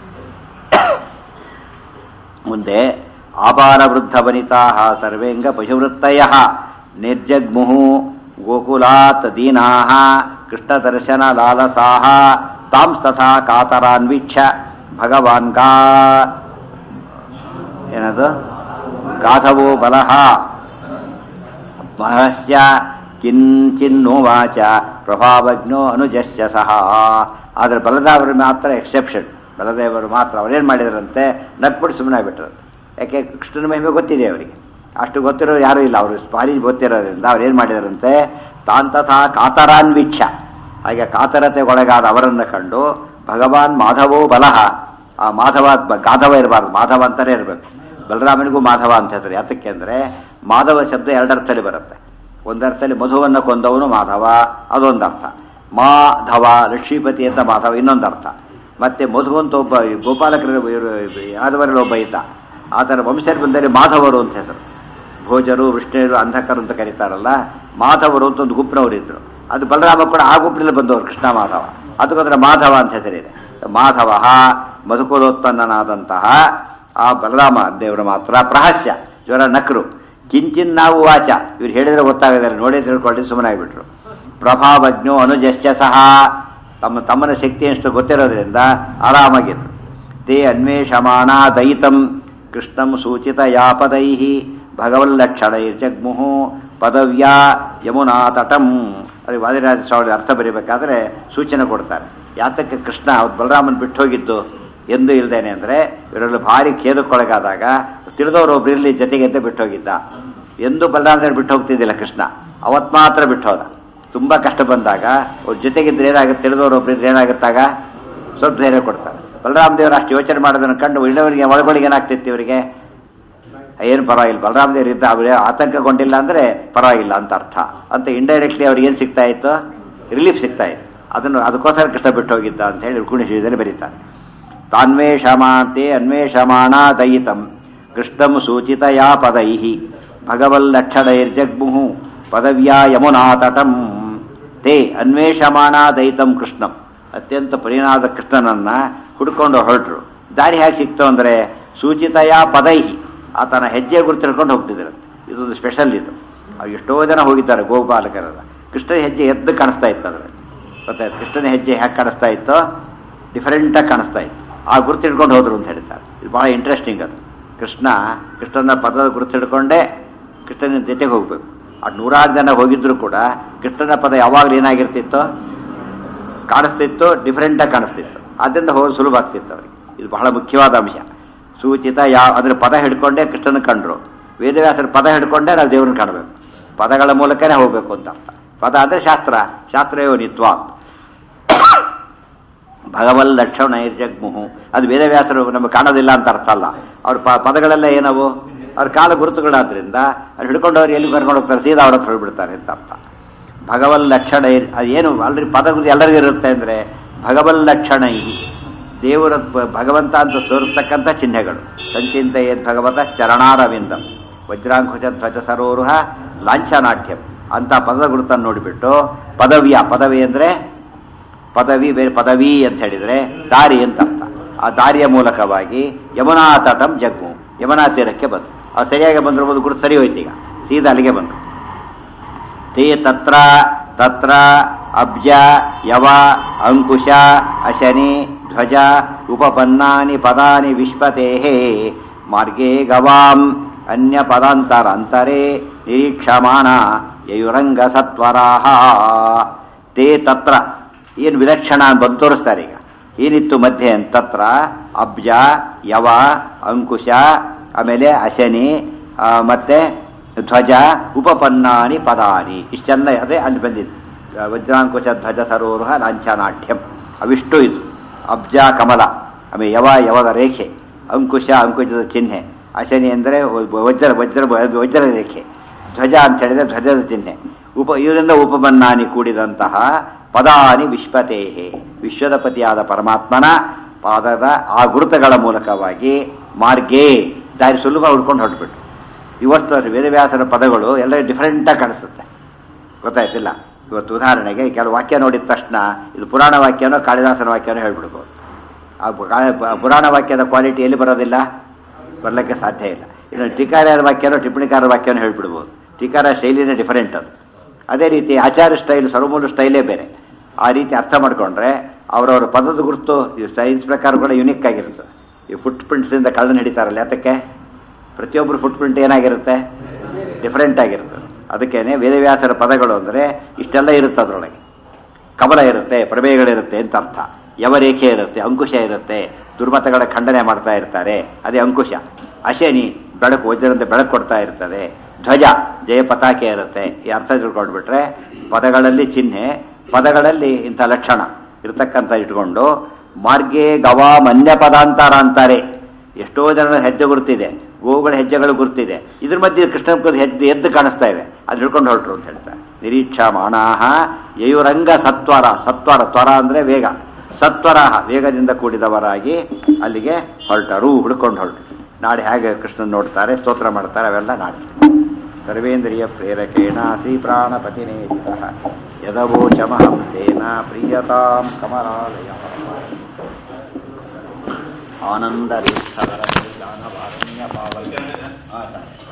ಮುಂದೆ ಆಪಾರ ವೃದ್ಧ ವನಿತಾ ಸರ್ವೇಂಗ ಪಶುವೃತ್ತಯ ನಿರ್ಜಗ್ಮುಹು ಗೋಕುಲಾತ್ ದೀನಾ ಕೃಷ್ಣದರ್ಶನ ಲಾಲಸಾ ತಾಂಸ್ತಥಾ ಕಾತರಾನ್ವೀಕ್ಷ ಭಗವಾನ್ ಗಾ ಏನದು ಗಾಧವೋ ಬಲಹ ಮಹಸ್ಯ ಕಿಂಚಿನ್ನೋವಾಚ ಪ್ರಭಾವಜ್ಞೋ ಅನುಜಸ್ಯ ಸಹ ಆದರೆ ಬಲದೇವರು ಮಾತ್ರ ಎಕ್ಸೆಪ್ಷನ್ ಬಲದೇವರು ಮಾತ್ರ ಅವ್ರೇನು ಮಾಡಿದ್ರಂತೆ ನಟ್ಬಿಟ್ಟು ಸುಮ್ಮನೆ ಆಗ್ಬಿಟ್ರಂತೆ ಯಾಕೆ ಕೃಷ್ಣನ ಮಹಿಮೆ ಗೊತ್ತಿದೆ ಅವರಿಗೆ ಅಷ್ಟು ಗೊತ್ತಿರೋ ಯಾರೂ ಇಲ್ಲ ಅವರು ಭಾರಿ ಗೊತ್ತಿರೋದ್ರಿಂದ ಅವ್ರು ಏನು ಮಾಡಿದಾರಂತೆ ತಾಂತಥಾ ಕಾತರಾನ್ವೀಕ್ಷ ಹಾಗೆ ಕಾತರತೆಗೊಳಗಾದ ಅವರನ್ನು ಕಂಡು ಭಗವಾನ್ ಮಾಧವೋ ಬಲಹ ಆ ಮಾಧವ ಗಾಧವ ಇರಬಾರ್ದು ಮಾಧವ ಅಂತಾನೆ ಇರಬೇಕು ಬಲರಾಮನಿಗೂ ಮಾಧವ ಅಂತ ಹೇಳ್ತಾರೆ ಯಾತಕ್ಕೆ ಅಂದರೆ ಮಾಧವ ಶಬ್ದ ಎರಡರ್ಥದಲ್ಲಿ ಬರುತ್ತೆ ಒಂದರ್ಥದಲ್ಲಿ ಮಧುವನ್ನು ಕೊಂದವನು ಮಾಧವ ಅದೊಂದು ಅರ್ಥ ಮಾಧವ ಲಕ್ಷ್ಮೀಪತಿ ಅಂತ ಮಾಧವ ಇನ್ನೊಂದು ಅರ್ಥ ಮತ್ತೆ ಮಧು ಅಂತ ಒಬ್ಬ ಗೋಪಾಲಕರ ಯಾದವರಲ್ಲಿ ಒಬ್ಬ ಇದ್ದ ಆತನ ವಂಶದಲ್ಲಿ ಬಂದರೆ ಮಾಧವರು ಅಂತ ಹೆಸರು ಭೋಜರು ವಿಷ್ಣುರು ಅಂಧಕರು ಅಂತ ಕರೀತಾರಲ್ಲ ಮಾಧವರು ಅಂತ ಒಂದು ಗುಂಪಿನವರು ಇದ್ರು ಅದು ಬಲರಾಮ ಕೂಡ ಆ ಗುಂಪಿನಲ್ಲಿ ಬಂದವರು ಕೃಷ್ಣ ಮಾಧವ ಅದಕ್ಕೋದ್ರೆ ಮಾಧವ ಅಂತ ಹೆಸರಿದೆ ಮಾಧವ ಮಧುಕುಲೋತ್ಪನ್ನನಾದಂತಹ ಆ ಬಲರಾಮ ದೇವರು ಮಾತ್ರ ಪ್ರಹಸ್ಯ ಜ್ವರ ನಕರು ಕಿಂಚಿನ್ ನಾವು ವಾಚ ಇವ್ರು ಹೇಳಿದ್ರೆ ಗೊತ್ತಾಗದಿಲ್ಲ ನೋಡಿ ತಿಳ್ಕೊಳ್ಳಿ ಸುಮ್ಮನೆ ಆಗ್ಬಿಟ್ರು ಪ್ರಭಾವಜ್ಞೋ ಅನುಜಸ್ಯ ಸಹ ತಮ್ಮ ತಮ್ಮನ ಶಕ್ತಿ ಎಷ್ಟು ಗೊತ್ತಿರೋದ್ರಿಂದ ಆರಾಮಾಗಿದ್ರು ತೇ ಅನ್ವೇಷಮಾಣ ದಯಿತಂ ಕೃಷ್ಣಂ ಸೂಚಿತ ಯಾಪದೈ ಭಗವಲ್ಲಕ್ಷಣೈರ್ಜಗ್ಮುಹು ಪದವ್ಯಾ ಯಮುನಾ ತಟಂ ಅದು ವಾದಿರಾಜ ಸ್ವಾಮಿ ಅರ್ಥ ಬರೀಬೇಕಾದ್ರೆ ಸೂಚನೆ ಕೊಡ್ತಾರೆ ಯಾತಕ್ಕೆ ಕೃಷ್ಣ ಅವ್ರು ಬಲರಾಮನ್ ಬಿಟ್ಟು ಹೋಗಿದ್ದು ಎಂದು ಇಲ್ದೇನೆ ಅಂದರೆ ಇವರಲ್ಲಿ ಭಾರಿ ಖೇದಕ್ಕೊಳಗಾದಾಗ ತಿಳಿದವರು ಒಬ್ರು ಇರಲಿ ಜೊತೆಗೆ ಅಂತ ಬಿಟ್ಟು ಹೋಗಿದ್ದ ಎಂದು ಬಲರಾಮದೇವ್ರು ಬಿಟ್ಟು ಹೋಗ್ತಿದ್ದಿಲ್ಲ ಕೃಷ್ಣ ಅವತ್ ಮಾತ್ರ ಬಿಟ್ಟು ಹೋದ ತುಂಬ ಕಷ್ಟ ಬಂದಾಗ ಅವ್ರ ಜೊತೆಗಿದ್ರೆ ಏನಾಗುತ್ತೆ ತಿಳಿದವರು ಒಬ್ರು ಇದ್ರೆ ಏನಾಗುತ್ತಾಗ ಸ್ವಲ್ಪ ಧೈರ್ಯ ಕೊಡ್ತಾರೆ ಬಲರಾಮ ದೇವರು ಅಷ್ಟು ಯೋಚನೆ ಮಾಡೋದನ್ನು ಕಂಡು ಇಳ್ಳವರಿಗೆ ಒಳಗೊಳಗೆ ಏನಾಗ್ತಿತ್ತು ಇವರಿಗೆ ಏನು ಪರವಾಗಿಲ್ಲ ಬಲರಾಮ ದೇವರು ಇದ್ದ ಅವರೇ ಆತಂಕಗೊಂಡಿಲ್ಲ ಅಂದರೆ ಪರವಾಗಿಲ್ಲ ಅಂತ ಅರ್ಥ ಅಂತ ಇಂಡೈರೆಕ್ಟ್ಲಿ ಅವ್ರಿಗೆ ಏನು ಸಿಗ್ತಾ ಇತ್ತು ರಿಲೀಫ್ ಸಿಗ್ತಾ ಇತ್ತು ಅದನ್ನು ಅದಕ್ಕೋಸ್ಕರ ಕೃಷ್ಣ ಬಿಟ್ಟು ಹೋಗಿದ್ದ ಅಂತ ಹೇಳಿ ರುಕ್ಮಿಣೀಶದಲ್ಲಿ ಬರೀತಾರೆ ತಾನ್ವೇಷಮಾತೆ ಅನ್ವೇಷಮಾಣ ದಯಿತಂ ಕೃಷ್ಣಂ ಸೂಚಿತಯಾ ಪದೈ ಭಗವಲ್ಲಕ್ಷಣೈರ್ಜಗ್ಮುಹು ಪದವ್ಯಾ ಯಮುನಾ ತಟಂ ತೇ ಅನ್ವೇಷಮಾಣ ದಯಿತಂ ಕೃಷ್ಣಂ ಅತ್ಯಂತ ಪರಿಣಾದ ಕೃಷ್ಣನನ್ನ ಹುಡ್ಕೊಂಡು ಹೊರಟರು ದಾರಿ ಹೇಗೆ ಸಿಕ್ತು ಅಂದರೆ ಸೂಚಿತಯ ಪದೈಹಿ ಆತನ ಹೆಜ್ಜೆ ಗುರುತು ತಿಳ್ಕೊಂಡು ಹೋಗ್ತಿದ್ರು ಇದೊಂದು ಸ್ಪೆಷಲ್ ಇದು ಅವ್ರು ಎಷ್ಟೋ ಜನ ಹೋಗಿದ್ದಾರೆ ಗೋಪಾಲಕರೆಲ್ಲ ಕೃಷ್ಣನ ಹೆಜ್ಜೆ ಎದ್ದು ಕಾಣಿಸ್ತಾ ಇತ್ತು ಅದರಲ್ಲಿ ಗೊತ್ತಾಯ್ತು ಕೃಷ್ಣನ ಹೆಜ್ಜೆ ಹೇಗೆ ಕಾಣಿಸ್ತಾ ಇತ್ತೋ ಡಿಫರೆಂಟಾಗಿ ಕಾಣಿಸ್ತಾ ಇತ್ತು ಆ ಗುರುತು ಹಿಡ್ಕೊಂಡು ಹೋದ್ರು ಅಂತ ಹೇಳ್ತಾರೆ ಇದು ಭಾಳ ಇಂಟ್ರೆಸ್ಟಿಂಗ್ ಅದು ಕೃಷ್ಣ ಕೃಷ್ಣನ ಪದದ ಗುರುತು ಹಿಡ್ಕೊಂಡೇ ಕೃಷ್ಣನ ಜೊತೆಗೆ ಹೋಗ್ಬೇಕು ಅದು ನೂರಾರು ಜನ ಹೋಗಿದ್ರು ಕೂಡ ಕೃಷ್ಣನ ಪದ ಯಾವಾಗಲೂ ಏನಾಗಿರ್ತಿತ್ತು ಕಾಣಿಸ್ತಿತ್ತು ಡಿಫರೆಂಟಾಗಿ ಕಾಣಿಸ್ತಿತ್ತು ಅದರಿಂದ ಹೋಗೋದು ಸುಲಭ ಆಗ್ತಿತ್ತು ಅವರಿಗೆ ಇದು ಬಹಳ ಮುಖ್ಯವಾದ ಅಂಶ ಸೂಚಿತ ಯಾವ ಅದ್ರ ಪದ ಹಿಡ್ಕೊಂಡೇ ಕೃಷ್ಣನ ಕಂಡ್ರು ವೇದವ್ಯಾಸರ ಪದ ಹಿಡ್ಕೊಂಡೇ ನಾವು ದೇವ್ರನ್ನ ಕಾಣಬೇಕು ಪದಗಳ ಮೂಲಕನೇ ಹೋಗ್ಬೇಕು ಅಂತ ಅರ್ಥ ಪದ ಅಂದರೆ ಶಾಸ್ತ್ರ ಶಾಸ್ತ್ರಯೋ ನಿತ್ವ ಭಗವಲ್ ಲಕ್ಷಣ ಜಗ್ಮುಹು ಅದು ವೇದವ್ಯಾಸರು ನಮಗೆ ಕಾಣೋದಿಲ್ಲ ಅಂತ ಅರ್ಥ ಅಲ್ಲ ಅವ್ರ ಪ ಪದಗಳೆಲ್ಲ ಏನವು ಅವ್ರ ಕಾಲ ಗುರುತುಗಳಾದ್ರಿಂದ ಅವ್ರು ಹಿಡ್ಕೊಂಡವ್ರು ಎಲ್ಲಿ ಕರ್ಕೊಂಡು ಹೋಗ್ತಾರೆ ಸೀದಾ ಅವ್ರ ಹತ್ರ ಹೋಗ್ಬಿಡ್ತಾರೆ ಅಂತ ಅರ್ಥ ಭಗವಲ್ ಲಕ್ಷಣ ಅದು ಏನು ಅಲ್ರಿ ಪದ ಎಲ್ಲರಿಗೂ ಇರುತ್ತೆ ಅಂದರೆ ಭಗವಲ್ ಲಕ್ಷಣ ದೇವರ ಪ- ಭಗವಂತ ಅಂತ ತೋರಿಸ್ತಕ್ಕಂಥ ಚಿಹ್ನೆಗಳು ಸಂಚಿಂತ ಯದ್ ಭಗವತ ಚರಣಾರವಿಂದಂ ವಜ್ರಾಂಕುಶ ಧ್ವಜ ಸರೋರುಹ ಲಾಂಛನಾಟ್ಯಂ ಅಂತ ಪದದ ಗುರುತನ್ನು ನೋಡಿಬಿಟ್ಟು ಪದವಿಯ ಪದವಿ ಅಂದರೆ ಪದವಿ ಬೇರೆ ಪದವಿ ಅಂತ ಹೇಳಿದರೆ ದಾರಿ ಅಂತ ಅರ್ಥ ಆ ದಾರಿಯ ಮೂಲಕವಾಗಿ ಯಮುನಾ ತಟಂ ಜಗ್ಮು ಯಮುನಾ ತೀರಕ್ಕೆ ಬಂತು ಅದು ಸರಿಯಾಗಿ ಬಂದಿರ್ಬೋದು ಗುರುತು ಸರಿ ಹೋಯ್ತು ಈಗ ಸೀದಾ ಅಲ್ಲಿಗೆ ಬಂತು ತೇ ತತ್ರ ತತ್ರ ಅಬ್ಜ ಯವ ಅಂಕುಶ ಅಶನಿ ಧ್ವಜ ಉಪಪನ್ನಾನಿ ಪದಾನಿ ವಿಶ್ವತೆ ಮಾರ್ಗೇ ಗವಾಂ ಅನ್ಯ ಪದಾಂತರಾಂತರೇ ನಿರೀಕ್ಷಮಾಣ ಯಯುರಂಗ ಸತ್ವರಾಹ ತೇ ತತ್ರ ಏನು ವಿಲಕ್ಷಣ ಅಂತ ಬಂದು ತೋರಿಸ್ತಾರೆ ಈಗ ಏನಿತ್ತು ಮಧ್ಯೆ ಅಂತ ತತ್ರ ಅಬ್ಜ ಯವ ಅಂಕುಶ ಆಮೇಲೆ ಅಶನಿ ಆ, ಮತ್ತೆ ಧ್ವಜ ಉಪಪನ್ನಾನಿ ಪದಾನಿ ಇಷ್ಟೆಲ್ಲ ಅದೇ ಅಲ್ಲಿ ಬಂದಿದ್ದು ಆ, ವಜ್ರಾಂಕುಶ ಧ್ವಜ ಸರೋರುಹ ಲಾಂಛನಾಟ್ಯಂ ಅವಿಷ್ಟು ಇದು ಅಬ್ಜ ಕಮಲ ಆಮೇಲೆ ಯವ ಯವದ ರೇಖೆ ಅಂಕುಶ ಅಂಕುಶದ ಚಿಹ್ನೆ ಅಶನಿ ಅಂದರೆ ವಜ್ರ ವಜ್ರ ವಜ್ರ ರೇಖೆ ಧ್ವಜ ಅಂತ ಹೇಳಿದ್ರೆ ಧ್ವಜದ ಚಿಹ್ನೆ ಉಪ ಇದರಿಂದ ಉಪಮನ್ನಾನಿ ಕೂಡಿದಂತಹ ಪದಾನಿ ವಿಶ್ವತೇಹೆ ವಿಶ್ವದ ಪತಿಯಾದ ಪರಮಾತ್ಮನ ಪಾದದ ಆ ಗುರುತುಗಳ ಮೂಲಕವಾಗಿ ಮಾರ್ಗೇ ದಾರಿ ಸುಲಭ ಹುಡ್ಕೊಂಡು ಹೊರಟ್ಬಿಟ್ಟು ಇವತ್ತು ಅದು ವೇದವ್ಯಾಸನ ಪದಗಳು ಎಲ್ಲ ಡಿಫರೆಂಟಾಗಿ ಕಾಣಿಸುತ್ತೆ ಗೊತ್ತಾಯ್ತಿಲ್ಲ ಇವತ್ತು ಉದಾಹರಣೆಗೆ ಕೆಲವು ವಾಕ್ಯ ನೋಡಿದ ತಕ್ಷಣ ಇದು ಪುರಾಣ ವಾಕ್ಯನೋ ಕಾಳಿದಾಸನ ವಾಕ್ಯನೋ ಹೇಳ್ಬಿಡ್ಬೋದು ಆ ಪು- ಕಾ- ಪುರಾಣ ವಾಕ್ಯದ ಕ್ವಾಲಿಟಿ ಎಲ್ಲಿ ಬರೋದಿಲ್ಲ ಬರಲಿಕ್ಕೆ ಸಾಧ್ಯ ಇಲ್ಲ ಇನ್ನು ಟೀಕಾರ್ಯರ ವಾಕ್ಯನೋ ಟಿಪ್ಪಣಿಕಾರರ ವಾಕ್ಯನೋ ಹೇಳ್ಬಿಡ್ಬೋದು ಟೀಕಾರ ಶೈಲಿನೇ ಡಿಫರೆಂಟ್ ಅದು ಅದೇ ರೀತಿ ಆಚಾರ ಸ್ಟೈಲ್ ಸರ್ವಮೂಲ ಸ್ಟೈಲೇ ಬೇರೆ ಆ ರೀತಿ ಅರ್ಥ ಮಾಡ್ಕೊಂಡ್ರೆ ಅವರವರ ಪದದ ಗುರುತು ಈ ಸೈನ್ಸ್ ಪ್ರಕಾರ ಕೂಡ ಯುನಿಕ್ ಆಗಿರ್ತದೆ ಈ ಫುಟ್ ಪ್ರಿಂಟ್ಸಿಂದ ಕಳ್ಳನ ಹಿಡಿತಾರಲ್ಲ ಯಾತಕ್ಕೆ ಪ್ರತಿಯೊಬ್ಬರು ಫುಟ್ ಪ್ರಿಂಟ್ ಏನಾಗಿರುತ್ತೆ ಡಿಫರೆಂಟ್ ಆಗಿರ್ತದೆ ಅದಕ್ಕೇನೆ ವೇದವ್ಯಾಸರ ಪದಗಳು ಅಂದರೆ ಇಷ್ಟೆಲ್ಲ ಇರುತ್ತೆ ಅದರೊಳಗೆ ಕಮಲ ಇರುತ್ತೆ ಪ್ರಮೇಯಗಳಿರುತ್ತೆ ಅಂತ ಅರ್ಥ ಯವರೇಖೆ ಇರುತ್ತೆ ಅಂಕುಶ ಇರುತ್ತೆ ದುರ್ಮತಗಳ ಖಂಡನೆ ಮಾಡ್ತಾ ಇರ್ತಾರೆ ಅದೇ ಅಂಕುಶ ಅಶನಿ ಬೆಳಕು ವಜ್ರಂತೆ ಬೆಳಕು ಕೊಡ್ತಾ ಇರ್ತದೆ ಧ್ವಜ ಜಯ ಪತಾಕೆ ಇರುತ್ತೆ ಈ ಅರ್ಥ ತಿಳ್ಕೊಂಡ್ಬಿಟ್ರೆ ಪದಗಳಲ್ಲಿ ಚಿಹ್ನೆ ಪದಗಳಲ್ಲಿ ಇಂಥ ಲಕ್ಷಣ ಇರತಕ್ಕಂಥ ಇಟ್ಕೊಂಡು ಮಾರ್ಗೆ ಗವಾ ಮನ್ಯ ಪದಾಂತರ ಅಂತಾರೆ ಎಷ್ಟೋ ಜನರ ಹೆಜ್ಜೆ ಗುರುತಿದೆ ಗೋವುಗಳ ಹೆಜ್ಜೆಗಳು ಗುರುತಿದೆ ಇದ್ರ ಮಧ್ಯೆ ಕೃಷ್ಣ ಹೆಜ್ಜೆ ಎದ್ದು ಕಾಣಿಸ್ತಾ ಇವೆ ಅದು ಹಿಡ್ಕೊಂಡು ಹೊರಟ್ರು ಅಂತ ಹೇಳ್ತಾರೆ ನಿರೀಕ್ಷಾ ಮಾಣಾಹ ಯಯುರಂಗ ಸತ್ವರ ಸತ್ವರ ತ್ವರ ಅಂದರೆ ವೇಗ ಸತ್ವರ ವೇಗದಿಂದ ಕೂಡಿದವರಾಗಿ ಅಲ್ಲಿಗೆ ಹೊರಟರು ಹುಡ್ಕೊಂಡು ಹೊರಟರು ನಾಳೆ ಹೇಗೆ ಕೃಷ್ಣನ್ ನೋಡ್ತಾರೆ ಸ್ತೋತ್ರ ಮಾಡ್ತಾರೆ ಅವೆಲ್ಲ ನಾಳೆ ಸರ್ವೇಂದ್ರಿಯ ಪ್ರೇರಕೇಣ ಶ್ರೀ ಪ್ರಾಣಪತಿನೇ ಯದವೋಚಮಹಂ ತೇನ ಪ್ರಿಯತಾಂ ಕಮಲಾಲಯ ಆನಂದ ದಾನವಾರಣ್ಯ ಪಾವನ